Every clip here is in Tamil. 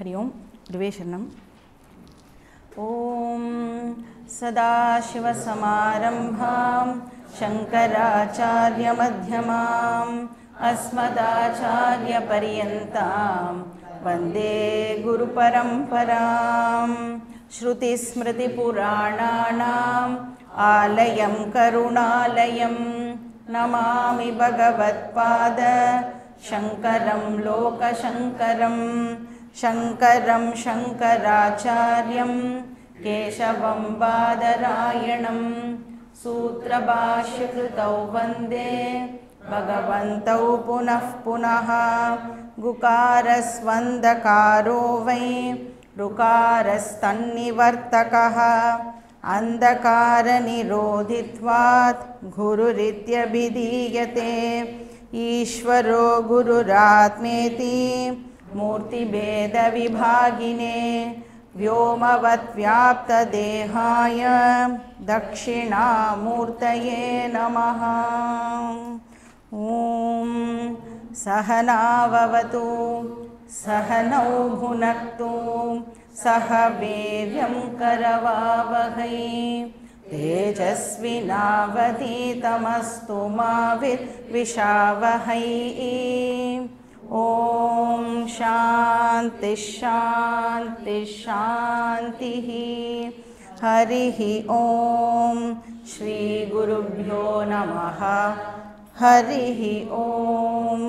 हरि ओं गुरुवेशरणम् ॐ सदाशिवसमारम्भां शङ्कराचार्यमध्यमाम् अस्मदाचार्यपर्यन्तां वन्दे गुरुपरम्परां श्रुतिस्मृतिपुराणानाम् आलयं करुणालयं नमामि भगवत्पाद शङ्करं लोकशङ्करं शङ्करं शङ्कराचार्यं केशवं बादरायणं सूत्रभाष्यकृतौ वन्दे भगवन्तौ पुनः पुनः गुकारस्वन्दकारो वै ऋकारस्तन्निवर्तकः अन्धकारनिरोधित्वात् गुरुरित्यभिधीयते ईश्वरो गुरुरात्मेति मूर्तिभेदविभागिने व्योमवद्व्याप्तदेहाय दक्षिणामूर्तये नमः ॐ सहनाववतु सहनौ भुनक्तु सह वीर्यं करवावहै तेजस्विनावधीतमस्तु मा विद्विषावहै ॐ शान्तिः शान्तिः शान्तिः हरिः ॐ श्रीगुरुभ्यो नमः हरिः ॐ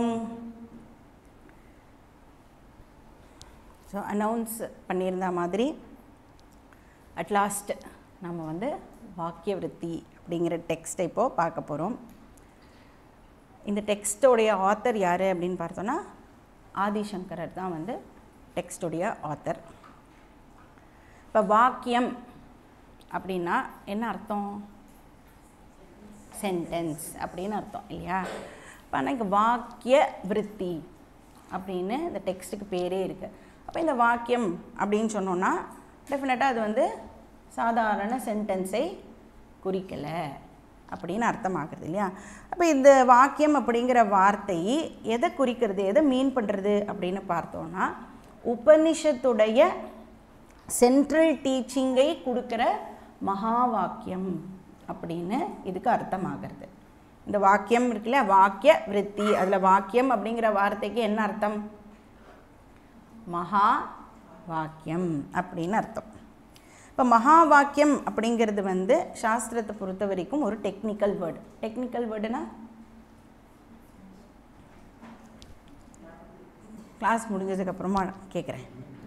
ஸோ அனௌன்ஸ் பண்ணியிருந்த மாதிரி அட் லாஸ்ட் நம்ம வந்து வாக்கிய விருத்தி அப்படிங்கிற டெக்ஸ்ட்டை இப்போது பார்க்க போகிறோம் இந்த டெக்ஸ்டோடைய ஆத்தர் யார் அப்படின்னு பார்த்தோன்னா ஆதிசங்கரர் தான் வந்து டெக்ஸ்டோடைய ஆத்தர் இப்போ வாக்கியம் அப்படின்னா என்ன அர்த்தம் சென்டென்ஸ் அப்படின்னு அர்த்தம் இல்லையா இப்போ எனக்கு வாக்கிய விருத்தி அப்படின்னு இந்த டெக்ஸ்ட்டுக்கு பேரே இருக்குது அப்போ இந்த வாக்கியம் அப்படின்னு சொன்னோன்னா டெஃபினட்டாக அது வந்து சாதாரண சென்டென்ஸை குறிக்கலை அப்படின்னு அர்த்தமாகிறது இல்லையா அப்போ இந்த வாக்கியம் அப்படிங்கிற வார்த்தை எதை குறிக்கிறது எதை மீன் பண்ணுறது அப்படின்னு பார்த்தோன்னா உபனிஷத்துடைய சென்ட்ரல் டீச்சிங்கை கொடுக்குற மகா வாக்கியம் அப்படின்னு இதுக்கு அர்த்தமாகிறது இந்த வாக்கியம் இருக்குல்ல வாக்கிய விருத்தி அதில் வாக்கியம் அப்படிங்கிற வார்த்தைக்கு என்ன அர்த்தம் மகா வாக்கியம் அப்படின்னு அர்த்தம் இப்போ மகா வாக்கியம் அப்படிங்கிறது வந்து சாஸ்திரத்தை பொறுத்த வரைக்கும் ஒரு டெக்னிக்கல் வேர்டு டெக்னிக்கல் வேர்டுனா கிளாஸ் முடிஞ்சதுக்கப்புறமா கேட்குறேன்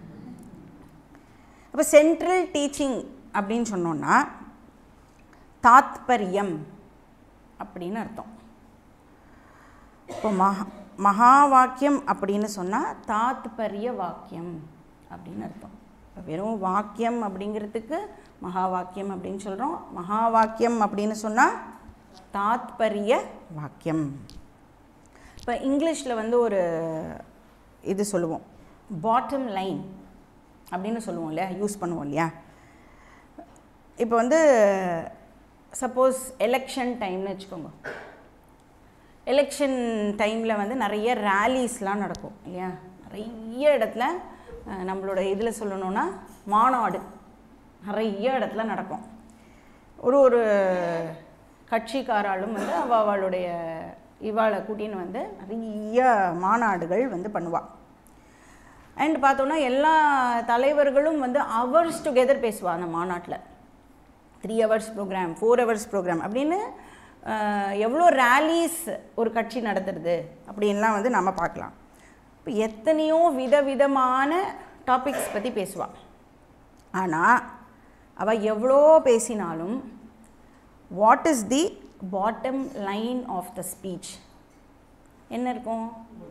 அப்போ சென்ட்ரல் டீச்சிங் அப்படின்னு சொன்னோன்னா தாத்பரியம் அப்படின்னு அர்த்தம் இப்போ மகா மகா வாக்கியம் அப்படின்னு சொன்னால் தாத்பரிய வாக்கியம் அப்படின்னு அர்த்தம் இப்போ வெறும் வாக்கியம் அப்படிங்கிறதுக்கு மகா வாக்கியம் அப்படின்னு சொல்கிறோம் மகா வாக்கியம் அப்படின்னு சொன்னால் தாத்பரிய வாக்கியம் இப்போ இங்கிலீஷில் வந்து ஒரு இது சொல்லுவோம் பாட்டம் லைன் அப்படின்னு சொல்லுவோம் இல்லையா யூஸ் பண்ணுவோம் இல்லையா இப்போ வந்து சப்போஸ் எலெக்ஷன் டைம்னு வச்சுக்கோங்க எலெக்ஷன் டைமில் வந்து நிறைய ரேலீஸ்லாம் நடக்கும் இல்லையா நிறைய இடத்துல நம்மளோட இதில் சொல்லணுன்னா மாநாடு நிறைய இடத்துல நடக்கும் ஒரு ஒரு கட்சிக்காராலும் வந்து அவ அவளுடைய இவாளை கூட்டின்னு வந்து நிறைய மாநாடுகள் வந்து பண்ணுவாள் அண்ட் பார்த்தோன்னா எல்லா தலைவர்களும் வந்து அவர்ஸ் டுகெதர் பேசுவாள் அந்த மாநாட்டில் three hours program four hours program அப்படின்னு எவ்வளோ ரேலீஸ் ஒரு கட்சி நடத்துறது அப்படின்லாம் வந்து நம்ம பார்க்கலாம் இப்போ எத்தனையோ விதவிதமான டாபிக்ஸ் பற்றி பேசுவாள் ஆனால் அவள் எவ்வளோ பேசினாலும் what is the bottom line of the speech என்ன இருக்கும்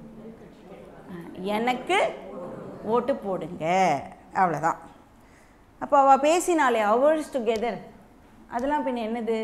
எனக்கு ஓட்டு போடுங்க அவ்வளோதான் அப்போ அவள் பேசினாலே ஹவர்ஸ் டுகெதர் அதெல்லாம் பின்ன என்னது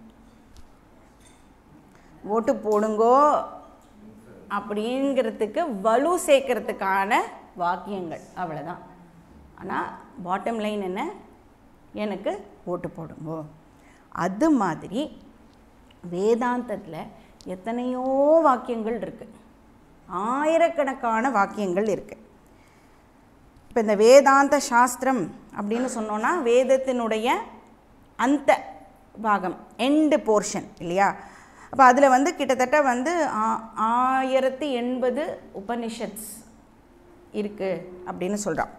ஓட்டு போடுங்கோ அப்படிங்கிறதுக்கு வலு சேர்க்கறதுக்கான வாக்கியங்கள் அவ்வளோதான் ஆனால் பாட்டம் லைன் என்ன எனக்கு ஓட்டு போடுங்கோ அது மாதிரி வேதாந்தத்தில் எத்தனையோ வாக்கியங்கள் இருக்குது ஆயிரக்கணக்கான வாக்கியங்கள் இருக்குது இப்போ இந்த வேதாந்த சாஸ்திரம் அப்படின்னு சொன்னோன்னா வேதத்தினுடைய அந்த பாகம் எண்டு போர்ஷன் இல்லையா அப்போ அதில் வந்து கிட்டத்தட்ட வந்து ஆ- ஆயிரத்தி எண்பது உபனிஷத்ஸ் இருக்குது அப்படின்னு சொல்கிறான்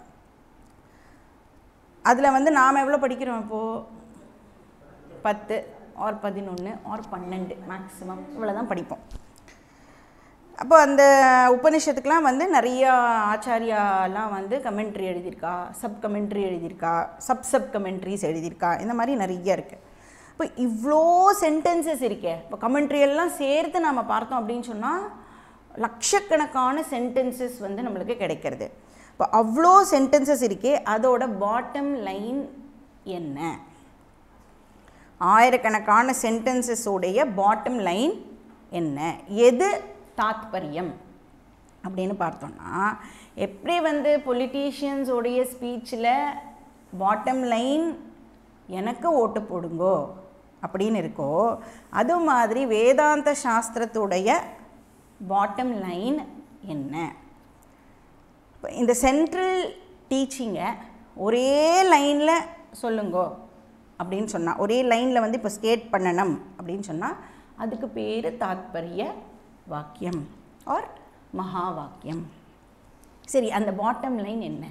அதில் வந்து நாம் எவ்வளோ படிக்கிறோம் இப்போது பத்து ஆர் பதினொன்று ஆர் பன்னெண்டு மேக்ஸிமம் இவ்வளோ தான் படிப்போம் அப்போ அந்த உபனிஷத்துக்கெலாம் வந்து நிறைய ஆச்சாரியாலாம் வந்து கமெண்ட்ரி எழுதியிருக்கா சப் கமெண்ட்ரி எழுதியிருக்கா சப் சப் கமெண்ட்ரிஸ் எழுதியிருக்கா இந்த மாதிரி நிறைய இருக்குது இப்போ இவ்வளோ சென்டென்சஸ் இருக்கே இப்போ கமெண்ட்ரி எல்லாம் சேர்த்து நாம் பார்த்தோம் அப்படின்னு சொன்னால் லட்சக்கணக்கான சென்டென்சஸ் வந்து நம்மளுக்கு கிடைக்கிறது இப்போ அவ்வளோ சென்டென்சஸ் இருக்கே அதோட பாட்டம் லைன் என்ன ஆயிரக்கணக்கான சென்டென்சஸோடைய பாட்டம் லைன் என்ன எது தாத்பரியம் அப்படின்னு பார்த்தோம்னா எப்படி வந்து பொலிட்டீஷியன்ஸோடைய ஸ்பீச்சில் பாட்டம் லைன் எனக்கு ஓட்டு போடுங்கோ அப்படின்னு இருக்கோ அது மாதிரி வேதாந்த சாஸ்திரத்துடைய பாட்டம் லைன் என்ன இப்போ இந்த சென்ட்ரல் டீச்சிங்கை ஒரே லைனில் சொல்லுங்கோ அப்படின்னு சொன்னால் ஒரே லைனில் வந்து இப்போ ஸ்டேட் பண்ணணும் அப்படின்னு சொன்னால் அதுக்கு பேர் தாத்பரிய வாக்கியம் ஆர் மகா வாக்கியம் சரி அந்த பாட்டம் லைன் என்ன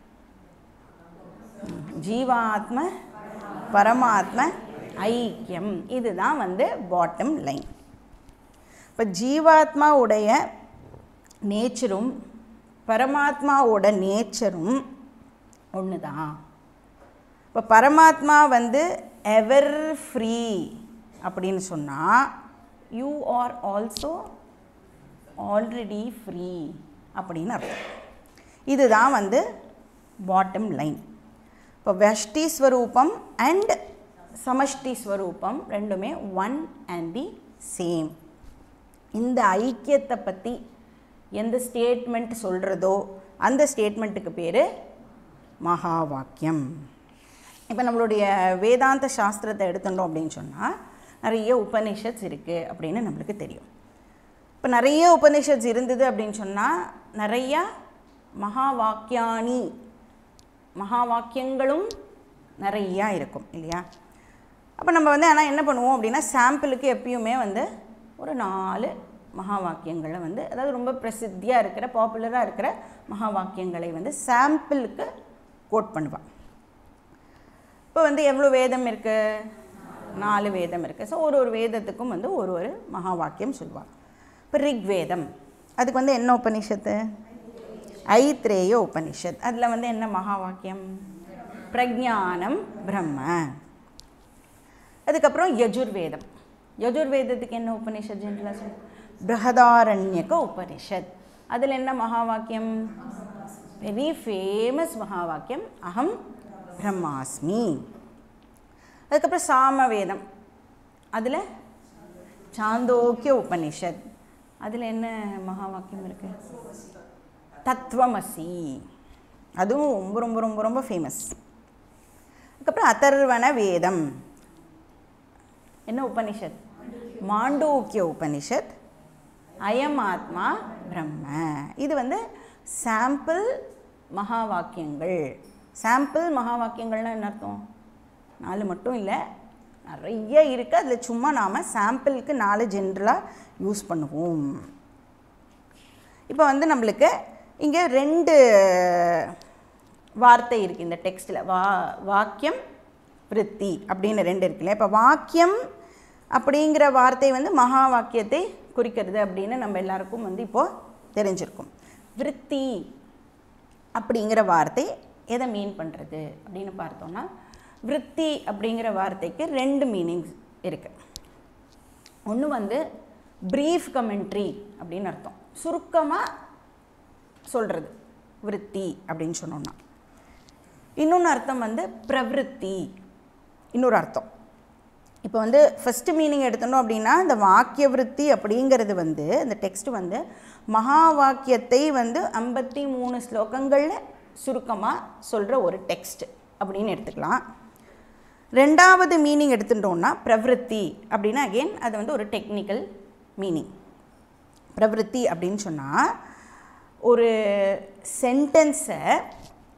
ம், ஜீவாத்ம பரமாத்ம ஐக்கியம் இதுதான் வந்து பாட்டம் லைன் இப்போ ஜீவாத்மாவுடைய நேச்சரும் பரமாத்மாவோட நேச்சரும் ஒன்று தான் இப்போ பரமாத்மா வந்து எவர் ஃப்ரீ அப்படின்னு சொன்னால் you are also already free அப்படின்னு அர்த்தம் இதுதான் வந்து பாட்டம் லைன் இப்போ வெஷ்டி ஸ்வரூபம் அண்ட் சமஷ்டி ஸ்வரூபம் ரெண்டுமே ஒன் அண்ட் தி சேம் இந்த ஐக்கியத்தை பற்றி எந்த ஸ்டேட்மெண்ட் சொல்கிறதோ அந்த ஸ்டேட்மெண்ட்டுக்கு பேர் மகா வாக்கியம் இப்போ நம்மளுடைய வேதாந்த சாஸ்திரத்தை எடுத்துட்டோம் அப்படின்னு சொன்னால் நிறைய உபனிஷத்ஸ் இருக்குது அப்படின்னு நம்மளுக்கு தெரியும் இப்போ நிறைய உபனிஷத்ஸ் இருந்தது அப்படின்னு சொன்னால் நிறையா மகா வாக்கியானி மகா வாக்கியங்களும் நிறையா இருக்கும் இல்லையா அப்போ நம்ம வந்து ஆனால் என்ன பண்ணுவோம் அப்படின்னா சாம்பிளுக்கு எப்பயுமே வந்து ஒரு நாலு மகா வாக்கியங்களை வந்து அதாவது ரொம்ப பிரசித்தியாக இருக்கிற பாப்புலராக இருக்கிற மகா வாக்கியங்களை வந்து சாம்பிளுக்கு கோட் பண்ணுவாள் இப்போ வந்து எவ்வளோ வேதம் இருக்குது நாலு வேதம் இருக்குது ஸோ ஒரு ஒரு வேதத்துக்கும் வந்து ஒரு ஒரு மகா வாக்கியம் சொல்லுவாள் இப்போ ரிக்வேதம் அதுக்கு வந்து என்ன உபனிஷத்து ஐத்ரேய உபனிஷத் அதில் வந்து என்ன மகா வாக்கியம் பிரஜானம் பிரம்ம அதுக்கப்புறம் யஜுர்வேதம் யஜுர்வேதத்துக்கு என்ன உபனிஷத் ஜென்ரலாக சொல்லு பிரகதாரண்யக உபனிஷத் அதில் என்ன மகா வாக்கியம் வெரி ஃபேமஸ் மகா வாக்கியம் அகம் பிரம்மாஸ்மி அதுக்கப்புறம் சாமவேதம் அதில் சாந்தோக்கிய உபனிஷத் அதில் என்ன மகா வாக்கியம் இருக்கு தத்துவமசி அதுவும் ரொம்ப ரொம்ப ரொம்ப ரொம்ப ஃபேமஸ் அதுக்கப்புறம் அதர்வன வேதம் என்ன உபனிஷத் மாண்டூக்கிய உபனிஷத் அயம் ஆத்மா பிரம்ம இது வந்து சாம்பிள் மகா வாக்கியங்கள் சாம்பிள் மகா வாக்கியங்கள்னா என்ன அர்த்தம் நாலு மட்டும் இல்லை நிறைய இருக்குது அதில் சும்மா நாம் சாம்பிளுக்கு நாலு ஜென்ரலாக யூஸ் பண்ணுவோம் இப்போ வந்து நம்மளுக்கு இங்கே ரெண்டு வார்த்தை இருக்குது இந்த டெக்ஸ்ட்டில் வா வாக்கியம் விருத்தி அப்படின்னு ரெண்டு இருக்குல்ல இப்போ வாக்கியம் அப்படிங்கிற வார்த்தை வந்து மகா வாக்கியத்தை குறிக்கிறது அப்படின்னு நம்ம எல்லாருக்கும் வந்து இப்போது தெரிஞ்சிருக்கும் விருத்தி அப்படிங்கிற வார்த்தை எதை மீன் பண்ணுறது அப்படின்னு பார்த்தோன்னா விருத்தி அப்படிங்கிற வார்த்தைக்கு ரெண்டு மீனிங்ஸ் இருக்குது ஒன்று வந்து ப்ரீஃப் கமெண்ட்ரி அப்படின்னு அர்த்தம் சுருக்கமாக சொல்கிறது விருத்தி அப்படின்னு சொன்னோன்னா இன்னொன்று அர்த்தம் வந்து பிரவிற்த்தி இன்னொரு அர்த்தம் இப்போ வந்து ஃபஸ்ட்டு மீனிங் எடுத்தோம் அப்படின்னா இந்த வாக்கிய விருத்தி அப்படிங்கிறது வந்து இந்த டெக்ஸ்ட் வந்து மகா வாக்கியத்தை வந்து ஐம்பத்தி மூணு ஸ்லோகங்களில் சுருக்கமாக சொல்கிற ஒரு டெக்ஸ்ட் அப்படின்னு எடுத்துக்கலாம் ரெண்டாவது மீனிங் எடுத்துட்டோம்னா பிரவிற்த்தி அப்படின்னா அகெயின் அது வந்து ஒரு டெக்னிக்கல் மீனிங் பிரவிற்த்தி அப்படின்னு சொன்னால் ஒரு சென்டென்ஸை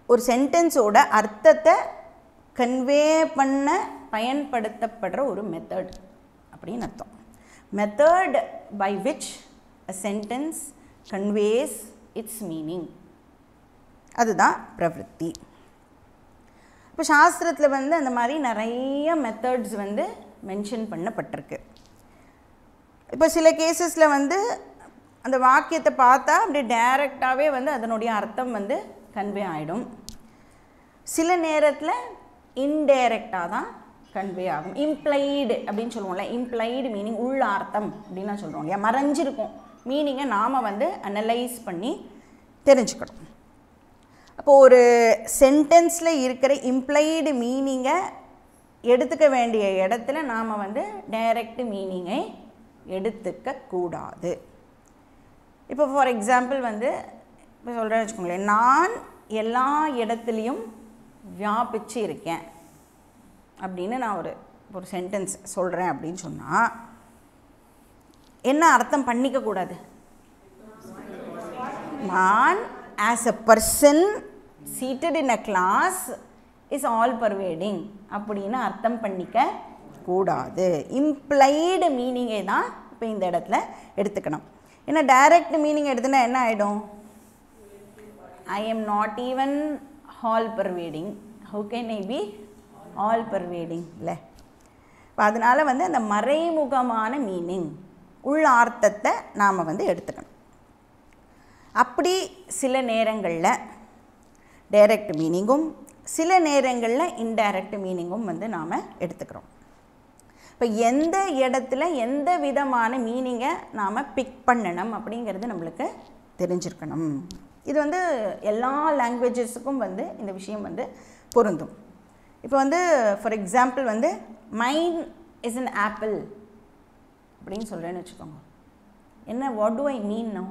ஒரு சென்டென்ஸோட அர்த்தத்தை கன்வே பண்ண பயன்படுத்தப்படுற ஒரு மெத்தட் அப்படின்னு அர்த்தம் method by which a sentence conveys its meaning அதுதான் பிரவೃತ್ತಿ இப்போ சாஸ்திரத்தில் வந்து அந்த மாதிரி நிறைய மெத்தட்ஸ் வந்து மென்ஷன் பண்ணப்பட்டிருக்கு இப்போ சில கேசஸில் வந்து அந்த வாக்கியத்தை பார்த்தா அப்படியே டைரெக்டாகவே வந்து அதனுடைய அர்த்தம் வந்து கன்வே ஆகிடும் சில நேரத்தில் இன்டைரக்டாக தான் கன்வே ஆகும் இம்ப்ளைடு அப்படின்னு சொல்லுவோம்ல இம்ப்ளைடு மீனிங் உள்ள அர்த்தம் அப்படின்னு சொல்கிறோம் இல்லையா மறைஞ்சிருக்கும் மீனிங்கை நாம் வந்து அனலைஸ் பண்ணி தெரிஞ்சுக்கணும் அப்போ ஒரு சென்டென்ஸில் இருக்கிற இம்ப்ளைடு மீனிங்கை எடுத்துக்க வேண்டிய இடத்துல நாம் வந்து டைரக்ட் மீனிங்கை எடுத்துக்க கூடாது இப்போ ஃபார் எக்ஸாம்பிள் வந்து இப்போ சொல்கிறேன்னு வச்சுக்கோங்களேன் நான் எல்லா இடத்துலையும் வியாபிச்சு இருக்கேன் அப்படின்னு நான் ஒரு ஒரு சென்டென்ஸ் சொல்கிறேன் அப்படின்னு சொன்னால் என்ன அர்த்தம் பண்ணிக்க கூடாது நான் as a person seated in a class is all pervading அப்படின்னு அர்த்தம் பண்ணிக்க கூடாது இம்ப்ளைடு மீனிங்கை தான் இப்போ இந்த இடத்துல எடுத்துக்கணும் ஏன்னா டைரக்ட் மீனிங் எடுத்துனா என்ன ஆகிடும் I am not even all pervading how can I be all pervading இல்லை இப்போ அதனால் வந்து அந்த மறைமுகமான மீனிங் உள்ள அர்த்தத்தை நாம் வந்து எடுத்துக்கணும் அப்படி சில நேரங்களில் டைரக்ட் மீனிங்கும் சில நேரங்களில் இன்டைரக்ட் மீனிங்கும் வந்து நாம் எடுத்துக்கிறோம் இப்போ எந்த இடத்துல எந்த விதமான மீனிங்கை நாம் பிக் பண்ணணும் அப்படிங்கிறது நம்மளுக்கு தெரிஞ்சிருக்கணும் இது வந்து எல்லா லாங்குவேஜஸுக்கும் வந்து இந்த விஷயம் வந்து பொருந்தும் இப்போ வந்து ஃபார் எக்ஸாம்பிள் வந்து மைன் இஸ் an ஆப்பிள் அப்படின்னு சொல்கிறேன்னு வச்சுக்கோங்க என்ன what do I mean no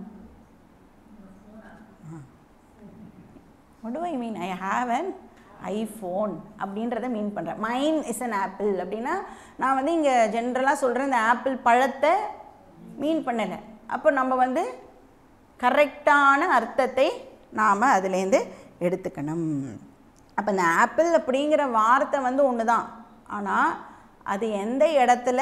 what do I mean I have an iPhone அப்படின்றத மீன் பண்ணுறேன் மைன் இஸ் அன் ஆப்பிள் அப்படின்னா நான் வந்து இங்கே ஜென்ரலாக சொல்கிறேன் இந்த ஆப்பிள் பழத்தை மீன் பண்ணலை அப்போ நம்ம வந்து கரெக்டான அர்த்தத்தை நாம் அதுலேருந்து எடுத்துக்கணும் அப்போ இந்த ஆப்பிள் அப்படிங்கிற வார்த்தை வந்து ஒன்று தான் ஆனால் அது எந்த இடத்துல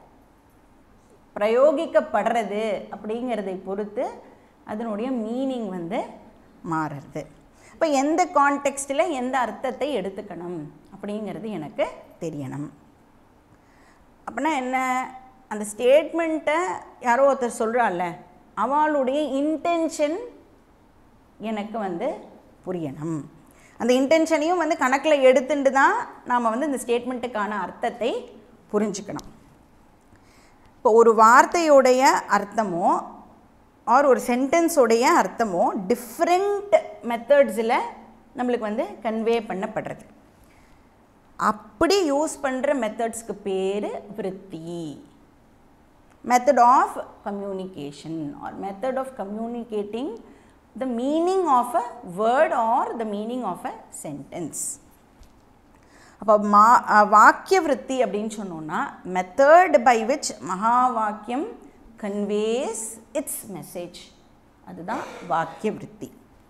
பிரயோகிக்கப்படுறது அப்படிங்கிறதை பொறுத்து அதனுடைய மீனிங் வந்து மாறுறது இப்போ எந்த கான்டெக்ஸ்டில் எந்த அர்த்தத்தை எடுத்துக்கணும் அப்படிங்கிறது எனக்கு தெரியணும் அப்படின்னா என்ன அந்த ஸ்டேட்மெண்ட்டை யாரோ ஒருத்தர் சொல்கிறாள்ல அவளுடைய இன்டென்ஷன் எனக்கு வந்து புரியணும் அந்த இன்டென்ஷனையும் வந்து கணக்கில் எடுத்துட்டு தான் நாம் வந்து இந்த ஸ்டேட்மெண்ட்டுக்கான அர்த்தத்தை புரிஞ்சுக்கணும் இப்போ ஒரு வார்த்தையுடைய அர்த்தமோ ஆர் ஒரு சென்டென்ஸோடைய அர்த்தமோ டிஃப்ரெண்ட் மெத்தட்ஸில் நம்மளுக்கு வந்து கன்வே பண்ணப்படுறது அப்படி யூஸ் பண்ணுற மெத்தட்ஸ்க்கு பேர் விருத்தி method of communication or method of communicating the meaning of a word or the meaning of a sentence அப்போ மா வாக்கிய விருத்தி அப்படின்னு சொன்னோன்னா மெத்தட் பை விச் மகா வாக்கியம் கன்வேஸ் இட்ஸ் மெசேஜ் அதுதான் வாக்கிய விருத்தி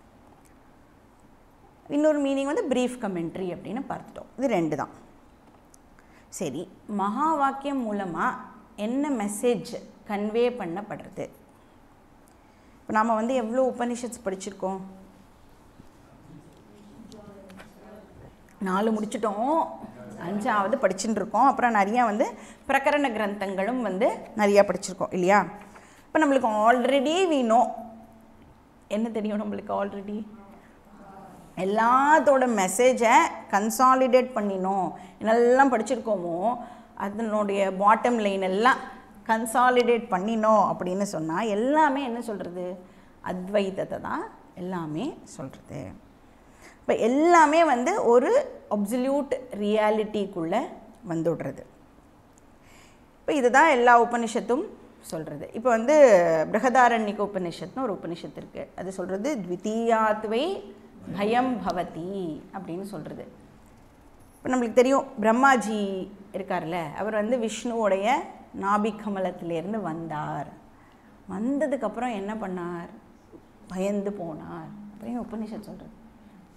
இன்னொரு மீனிங் வந்து ப்ரீஃப் கமெண்ட்ரி அப்படின்னு பார்த்துட்டோம் இது ரெண்டு தான் சரி மகா வாக்கியம் மூலமாக என்ன மெசேஜ் கன்வே பண்ணப்படுறது இப்போ நாம் வந்து எவ்வளோ உபனிஷத்ஸ் படிச்சிருக்கோம் நாலு முடிச்சிட்டோம் அஞ்சாவது படிச்சுட்டு இருக்கோம் அப்புறம் நிறையா வந்து பிரகரண கிரந்தங்களும் வந்து நிறையா படிச்சிருக்கோம் இல்லையா இப்போ நம்மளுக்கு ஆல்ரெடி வீணோ என்ன தெரியும் நம்மளுக்கு ஆல்ரெடி எல்லாத்தோட மெசேஜை கன்சாலிடேட் பண்ணினோம் என்னெல்லாம் படிச்சிருக்கோமோ அதனுடைய பாட்டம் லைன் எல்லாம் கன்சாலிடேட் பண்ணினோம் அப்படின்னு சொன்னால் எல்லாமே என்ன சொல்கிறது அத்வைதத்தை தான் எல்லாமே சொல்கிறது இப்போ எல்லாமே வந்து ஒரு அப்சல்யூட் ரியாலிட்டிக்குள்ளே வந்துடுறது இப்போ இதுதான் எல்லா உபனிஷத்தும் சொல்கிறது இப்போ வந்து பிரகதாரண்யக உபனிஷத்னு ஒரு உபனிஷத்து இருக்குது அது சொல்கிறது த்விதீயாத்வை பயம் பவதி அப்படின்னு சொல்கிறது இப்போ நம்மளுக்கு தெரியும் பிரம்மாஜி இருக்கார்ல அவர் வந்து விஷ்ணுவோடைய நாபிக்கமலத்திலேருந்து வந்தார் வந்ததுக்கப்புறம் என்ன பண்ணார் பயந்து போனார் அப்படின்னு உபனிஷத் சொல்கிறது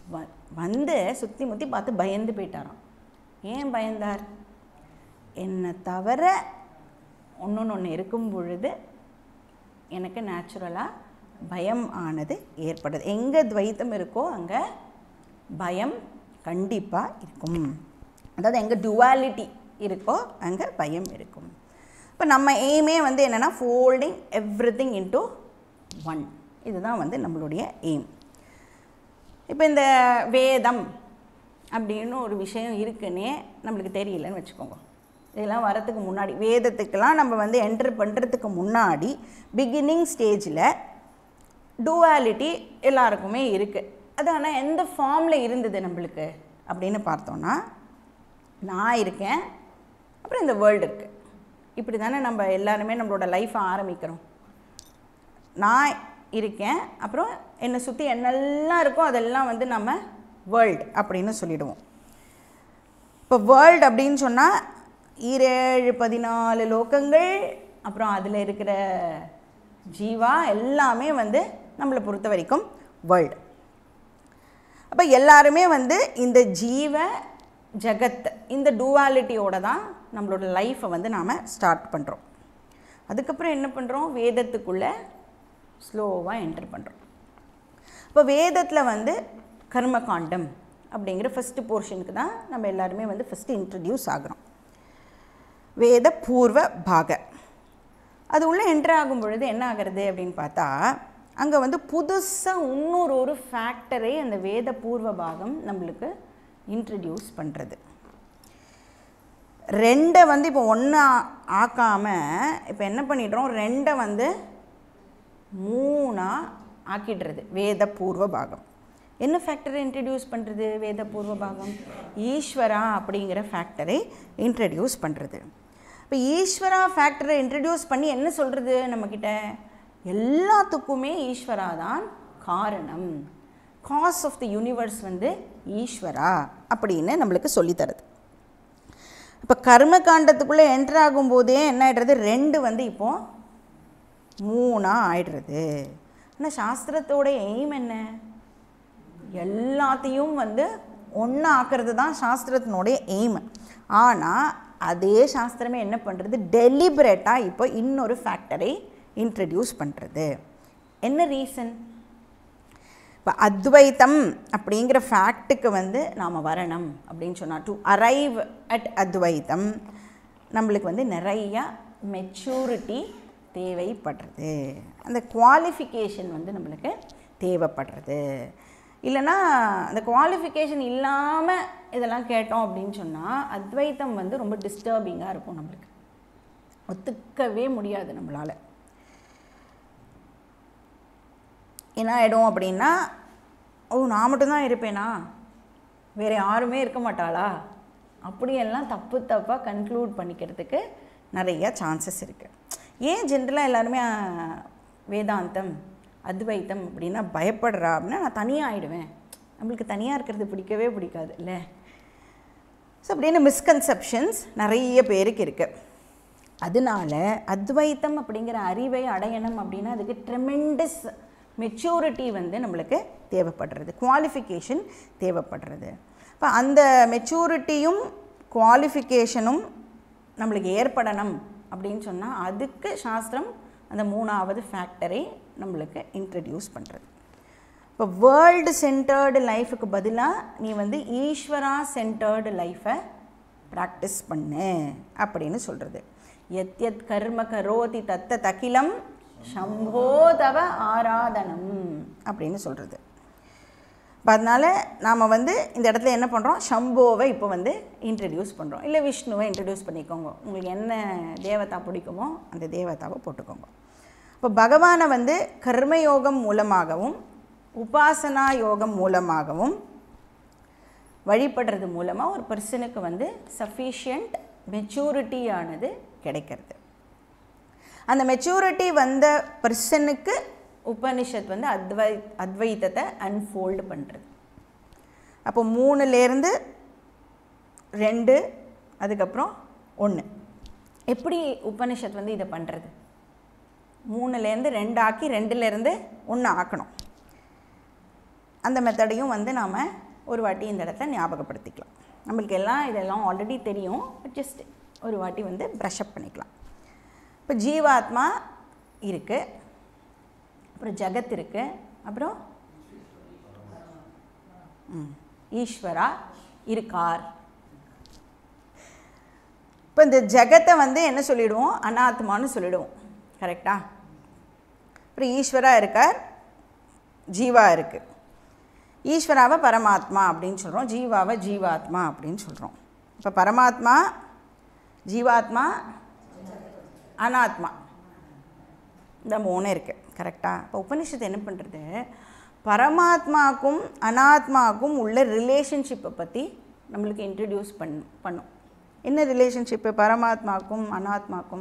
வ வந்து சுற்றி முற்றி பார்த்து பயந்து போயிட்டாராம் ஏன் பயந்தார் என்னை தவிர ஒன்று ஒன்று இருக்கும் பொழுது எனக்கு நேச்சுரலாக பயம் ஆனது ஏற்படுது எங்கே துவைத்தம் இருக்கோ அங்கே பயம் கண்டிப்பாக இருக்கும் அதாவது எங்கே டுவாலிட்டி இருக்கோ அங்கே பயம் இருக்கும் இப்போ நம்ம எய்மே வந்து என்னென்னா folding everything into one இதுதான் வந்து நம்மளுடைய எய்ம் இப்போ இந்த வேதம் அப்படின்னு ஒரு விஷயம் இருக்குன்னே நம்மளுக்கு தெரியலன்னு வச்சுக்கோங்க இதெல்லாம் வரத்துக்கு முன்னாடி வேதத்துக்கெல்லாம் நம்ம வந்து என்டர் பண்ணுறதுக்கு முன்னாடி பிகினிங் ஸ்டேஜில் டுவாலிட்டி எல்லாருக்குமே இருக்குது அது ஆனால் எந்த ஃபார்மில் இருந்தது நம்மளுக்கு அப்படின்னு பார்த்தோன்னா நான் இருக்கேன் அப்புறம் இந்த வேர்ல்டு இருக்குது இப்படி தானே நம்ம எல்லாருமே நம்மளோட லைஃப்பை ஆரம்பிக்கிறோம் நான் இருக்கேன் அப்புறம் என்னை சுற்றி என்னெல்லாம் இருக்கோ அதெல்லாம் வந்து நம்ம வேர்ல்டு அப்படின்னு சொல்லிடுவோம் இப்போ வேர்ல்டு அப்படின்னு சொன்னால் ஈரேழு பதினாலு லோகங்கள் அப்புறம் அதில் இருக்கிற ஜீவா எல்லாமே வந்து நம்மளை பொறுத்த வரைக்கும் வேர்ல்டு அப்போ எல்லாருமே வந்து இந்த ஜீவ ஜகத் இந்த டூவாலிட்டியோட தான் நம்மளோட லைஃப்பை வந்து நாம் ஸ்டார்ட் பண்ணுறோம் அதுக்கப்புறம் என்ன பண்ணுறோம் வேதத்துக்குள்ளே ஸ்லோவாக என்டர் பண்ணுறோம் இப்போ வேதத்தில் வந்து கர்மகாண்டம் அப்படிங்கிற ஃபஸ்ட்டு போர்ஷனுக்கு தான் நம்ம எல்லாருமே வந்து ஃபஸ்ட்டு இன்ட்ரடியூஸ் ஆகிறோம் வேத பூர்வ பாக அது உள்ளே என்ட்ரு ஆகும் பொழுது என்ன ஆகிறது அப்படின்னு பார்த்தா அங்கே வந்து புதுசாக இன்னொரு ஒரு ஃபேக்டரை அந்த வேத பூர்வ பாகம் நம்மளுக்கு இன்ட்ரடியூஸ் பண்ணுறது ரெண்டை வந்து இப்போ ஒன்று ஆக்காமல் இப்போ என்ன பண்ணிடுறோம் ரெண்டை வந்து மூணாக ஆக்கிடுறது வேத பூர்வ பாகம் என்ன ஃபேக்டரை இன்ட்ரடியூஸ் பண்ணுறது வேத பூர்வ பாகம் ஈஸ்வரா அப்படிங்கிற ஃபேக்டரை இன்ட்ரடியூஸ் பண்ணுறது இப்போ ஈஸ்வரா ஃபேக்டரை இன்ட்ரடியூஸ் பண்ணி என்ன சொல்கிறது நம்மக்கிட்ட எல்லாத்துக்குமே ஈஸ்வரா தான் காரணம் காஸ் ஆஃப் த யூனிவர்ஸ் வந்து ஈஸ்வரா அப்படின்னு நம்மளுக்கு சொல்லித்தருது இப்போ கர்ம காண்டத்துக்குள்ளே என்டர் ஆகும்போதே என்ன ஆகிடுறது ரெண்டு வந்து இப்போது மூணாக ஆயிடுறது ஆனால் சாஸ்திரத்தோட எய்ம் என்ன எல்லாத்தையும் வந்து ஒன்றா ஆக்கிறது தான் சாஸ்திரத்தினுடைய எய்ம் ஆனால் அதே சாஸ்திரமே என்ன பண்ணுறது டெலிபரேட்டாக இப்போ இன்னொரு ஃபேக்டரை இன்ட்ரடியூஸ் பண்ணுறது என்ன ரீசன் இப்போ அத்வைத்தம் அப்படிங்கிற ஃபேக்ட்டுக்கு வந்து நாம் வரணும் அப்படின்னு சொன்னால் டு அரைவ் அட் அத்வைத்தம் நம்மளுக்கு வந்து நிறையா மெச்சூரிட்டி தேவைப்படுறது அந்த குவாலிஃபிகேஷன் வந்து நம்மளுக்கு தேவைப்படுறது இல்லைன்னா அந்த குவாலிஃபிகேஷன் இல்லாமல் இதெல்லாம் கேட்டோம் அப்படின்னு சொன்னால் அத்வைத்தம் வந்து ரொம்ப டிஸ்டர்பிங்காக இருக்கும் நம்மளுக்கு ஒத்துக்கவே முடியாது நம்மளால் என்ன ஆகிடும் அப்படின்னா ஓ நான் மட்டும்தான் இருப்பேனா வேறு யாருமே இருக்க மாட்டாளா அப்படியெல்லாம் தப்பு தப்பாக கன்க்ளூட் பண்ணிக்கிறதுக்கு நிறைய சான்சஸ் இருக்குது ஏன் ஜென்ரலாக எல்லாருமே வேதாந்தம் அத்வைத்தம் அப்படின்னா பயப்படுறா அப்படின்னா நான் தனியாக ஆகிடுவேன் நம்மளுக்கு தனியாக இருக்கிறது பிடிக்கவே பிடிக்காது இல்லை ஸோ அப்படின்னு மிஸ்கன்செப்ஷன்ஸ் நிறைய பேருக்கு இருக்குது அதனால அத்வைத்தம் அப்படிங்கிற அறிவை அடையணும் அப்படின்னா அதுக்கு ட்ரெமெண்டஸ் மெச்சூரிட்டி வந்து நம்மளுக்கு தேவைப்படுறது குவாலிஃபிகேஷன் தேவைப்படுறது இப்போ அந்த மெச்சூரிட்டியும் குவாலிஃபிகேஷனும் நம்மளுக்கு ஏற்படணும் அப்படின்னு சொன்னால் அதுக்கு சாஸ்திரம் அந்த மூணாவது ஃபேக்டரை நம்மளுக்கு இன்ட்ரடியூஸ் பண்ணுறது இப்போ வேர்ல்டு சென்டர்டு லைஃபுக்கு பதிலாக நீ வந்து ஈஸ்வரா சென்டர்டு லைஃப்பை ப்ராக்டிஸ் பண்ணு அப்படின்னு சொல்கிறது எத் எத் கர்ம கரோதி தத்த தகிலம் சம்போதவ ஆராதனம் அப்படின்னு சொல்கிறது இப்போ அதனால் நாம் வந்து இந்த இடத்துல என்ன பண்ணுறோம் சம்போவை இப்போ வந்து இன்ட்ரடியூஸ் பண்ணுறோம் இல்லை விஷ்ணுவை இன்ட்ரடியூஸ் பண்ணிக்கோங்க உங்களுக்கு என்ன தேவதா பிடிக்குமோ அந்த தேவதாவை போட்டுக்கோங்க இப்போ பகவானை வந்து கர்மயோகம் மூலமாகவும் உபாசனா யோகம் மூலமாகவும் வழிபடுறது மூலமாக ஒரு பர்சனுக்கு வந்து சஃபிஷியண்ட் மெச்சூரிட்டியானது கிடைக்கிறது அந்த மெச்சூரிட்டி வந்த பர்சனுக்கு உபனிஷத் வந்து அத்வை அத்வைத்தத்தை அன்ஃபோல்டு பண்ணுறது அப்போ மூணுலேருந்து ரெண்டு அதுக்கப்புறம் ஒன்று எப்படி உபனிஷத் வந்து இதை பண்ணுறது மூணுலேருந்து ரெண்டு ஆக்கி ரெண்டுலேருந்து ஒன்று ஆக்கணும் அந்த மெத்தடையும் வந்து நாம் ஒரு வாட்டி இந்த இடத்துல ஞாபகப்படுத்திக்கலாம் நம்மளுக்கு எல்லாம் இதெல்லாம் ஆல்ரெடி தெரியும் ஜஸ்ட் ஒரு வாட்டி வந்து ப்ரஷ் அப் பண்ணிக்கலாம் இப்போ ஜீவாத்மா இருக்குது அப்புறம் ஜகத் இருக்குது அப்புறம் ம், ஈஸ்வரா இருக்கார் இப்போ இந்த ஜகத்தை வந்து என்ன சொல்லிடுவோம் அனாத்மான்னு சொல்லிடுவோம் கரெக்டா அப்புறம் ஈஸ்வரா இருக்கார் ஜீவா இருக்குது ஈஸ்வராவை பரமாத்மா அப்படின்னு சொல்கிறோம் ஜீவாவை ஜீவாத்மா அப்படின்னு சொல்கிறோம் இப்போ பரமாத்மா ஜீவாத்மா அனாத்மா இந்த மூணு இருக்குது கரெக்டாக இப்போ உபனிஷத்து என்ன பண்ணுறது பரமாத்மாக்கும் அனாத்மாக்கும் உள்ள ரிலேஷன்ஷிப்பை பற்றி நம்மளுக்கு இன்ட்ரடியூஸ் பண் பண்ணும் என்ன ரிலேஷன்ஷிப்பு பரமாத்மாக்கும் அனாத்மாக்கும்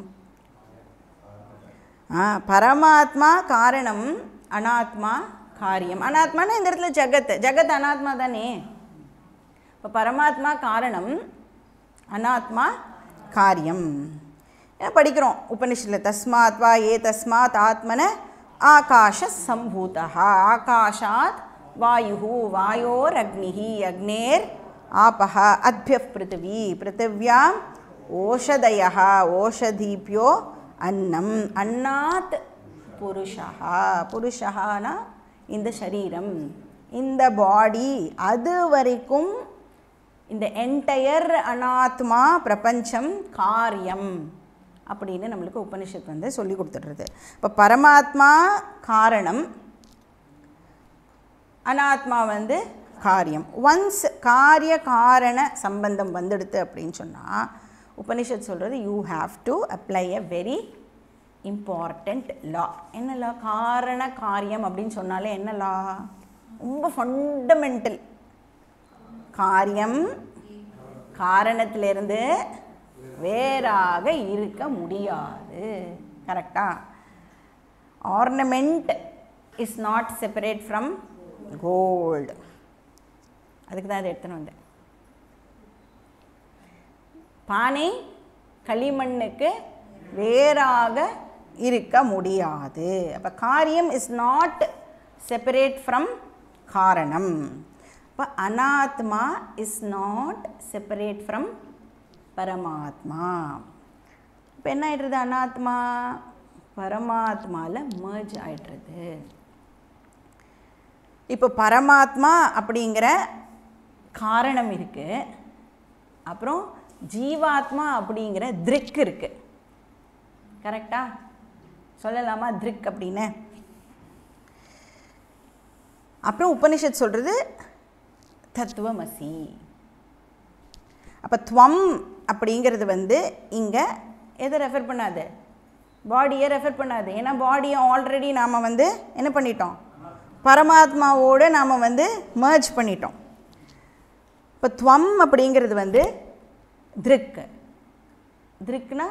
ஆ பரமாத்மா காரணம் அனாத்மா காரியம் அனாத்மானா இந்த இடத்துல ஜகத் ஜகத் அனாத்மா தானே இப்போ பரமாத்மா காரணம் அனாத்மா காரியம் ஏன்னா படிக்கிறோம் உபனிஷத்தில் தஸ்மாத் வா ஏ தஸ்மாத் ஆத்மன ஆகாஷ சம்பூதா ஆகாஷாத் வாயு வாயோர் அக்னிஹி அக்னேர் ஆபஹ அத்ய பிருத்திவி பிருத்திவியாம் ஓஷதய ஓஷதீபியோ அன்னம் அன்னாத் புருஷா புருஷானா இந்த சரீரம் இந்த பாடி அது வரைக்கும் இந்த என்டையர் அனாத்மா பிரபஞ்சம் காரியம் அப்படின்னு நம்மளுக்கு உபனிஷத் வந்து சொல்லி கொடுத்துடுறது இப்போ பரமாத்மா காரணம் அனாத்மா வந்து காரியம் ஒன்ஸ் காரிய காரண சம்பந்தம் வந்துடுது அப்படின்னு சொன்னால் உபனிஷத் சொல்கிறது you have to apply a very important law என்ன லா காரண காரியம் அப்படின்னு சொன்னாலே என்ன லா ரொம்ப ஃபண்டமெண்டல் காரியம் காரணத்திலிருந்து வேறாக இருக்க முடியாது கரெக்டா ornament is not separate from gold அதுக்கு தான் அதை எடுத்துன்னு வந்தேன் பானை களிமண்ணுக்கு வேறாக இருக்க முடியாது அப்போ காரியம் இஸ் நாட் செப்பரேட் ஃப்ரம் காரணம் இப்போ அனாத்மா இஸ் நாட் செப்பரேட் ஃப்ரம் பரமாத்மா இப்போ என்ன ஆயிடுறது அனாத்மா பரமாத்மாவில் merge ஆயிடுறது இப்போ பரமாத்மா அப்படிங்கிற காரணம் இருக்குது அப்புறம் ஜீவாத்மா அப்படிங்கிற திருக் இருக்குது கரெக்டா சொல்லலாமா திருக் அப்படின்னு அப்புறம் உபனிஷத் சொல்கிறது தத்துவமசி அப்போ துவம் அப்படிங்கிறது வந்து இங்கே எதை ரெஃபர் பண்ணாது பாடியை ரெஃபர் பண்ணாது ஏன்னா பாடியை ஆல்ரெடி நாம் வந்து என்ன பண்ணிட்டோம் பரமாத்மாவோடு நாம் வந்து merge பண்ணிட்டோம் இப்போ துவம் அப்படிங்கிறது வந்து திருக் திருக்னா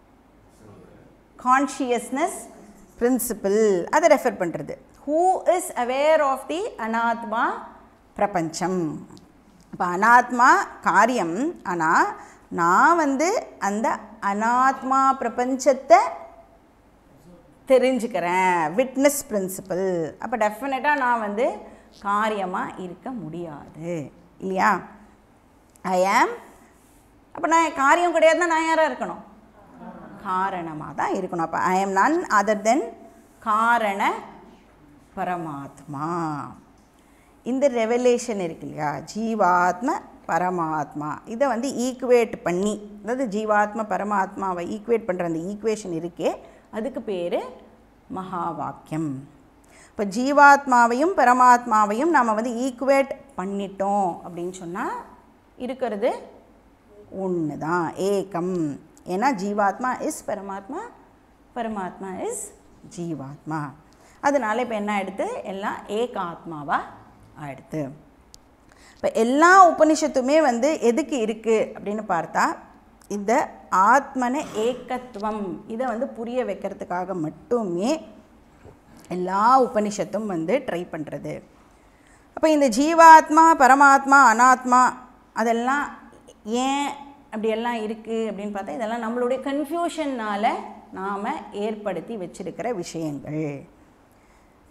கான்ஷியஸ்னஸ் பிரின்சிபிள் அதை ரெஃபர் பண்ணுறது who is aware of the அனாத்மா பிரபஞ்சம் இப்போ அனாத்மா காரியம் ஆனால் நான் வந்து அந்த அனாத்மா பிரபஞ்சத்தை தெரிஞ்சுக்கிறேன் விட்னஸ் பிரின்சிபல் அப்போ டெஃபினட்டாக நான் வந்து காரியமாக இருக்க முடியாது இல்லையா ஐ ஆம் அப்போ நான் காரியம் கிடையாதுன்னா நான் யாராக இருக்கணும் காரணமாக தான் இருக்கணும் அப்போ ஐ எம் நன் அதர் தென் காரண பரமாத்மா இந்த ரெவலேஷன் இருக்கு இல்லையா ஜீவாத்ம பரமாத்மா இதை வந்து ஈக்குவேட் பண்ணி அதாவது ஜீவாத்ம பரமாத்மாவை ஈக்குவேட் பண்ணுற அந்த ஈக்குவேஷன் இருக்கே அதுக்கு பேர் மகா வாக்கியம் இப்போ ஜீவாத்மாவையும் பரமாத்மாவையும் நாம் வந்து ஈக்குவேட் பண்ணிட்டோம் அப்படின்னு சொன்னால் இருக்கிறது ஒன்று தான் ஏகம் ஏன்னா ஜீவாத்மா இஸ் பரமாத்மா பரமாத்மா இஸ் ஜீவாத்மா அதனால இப்போ என்ன ஆயிடுத்து எல்லாம் ஏக ஆத்மாவாக ஆயிடுத்து இப்போ எல்லா உபனிஷத்துமே வந்து எதுக்கு இருக்குது அப்படின்னு பார்த்தா இந்த ஆத்மன ஏக்கத்துவம் இதை வந்து புரிய வைக்கிறதுக்காக மட்டுமே எல்லா உபனிஷத்தும் வந்து ட்ரை பண்ணுறது அப்போ இந்த ஜீவாத்மா பரமாத்மா அனாத்மா அதெல்லாம் ஏன் அப்படியெல்லாம் இருக்குது அப்படின்னு பார்த்தா இதெல்லாம் நம்மளுடைய கன்ஃபியூஷன்னால் நாம் ஏற்படுத்தி வச்சிருக்கிற விஷயங்கள் இப்போ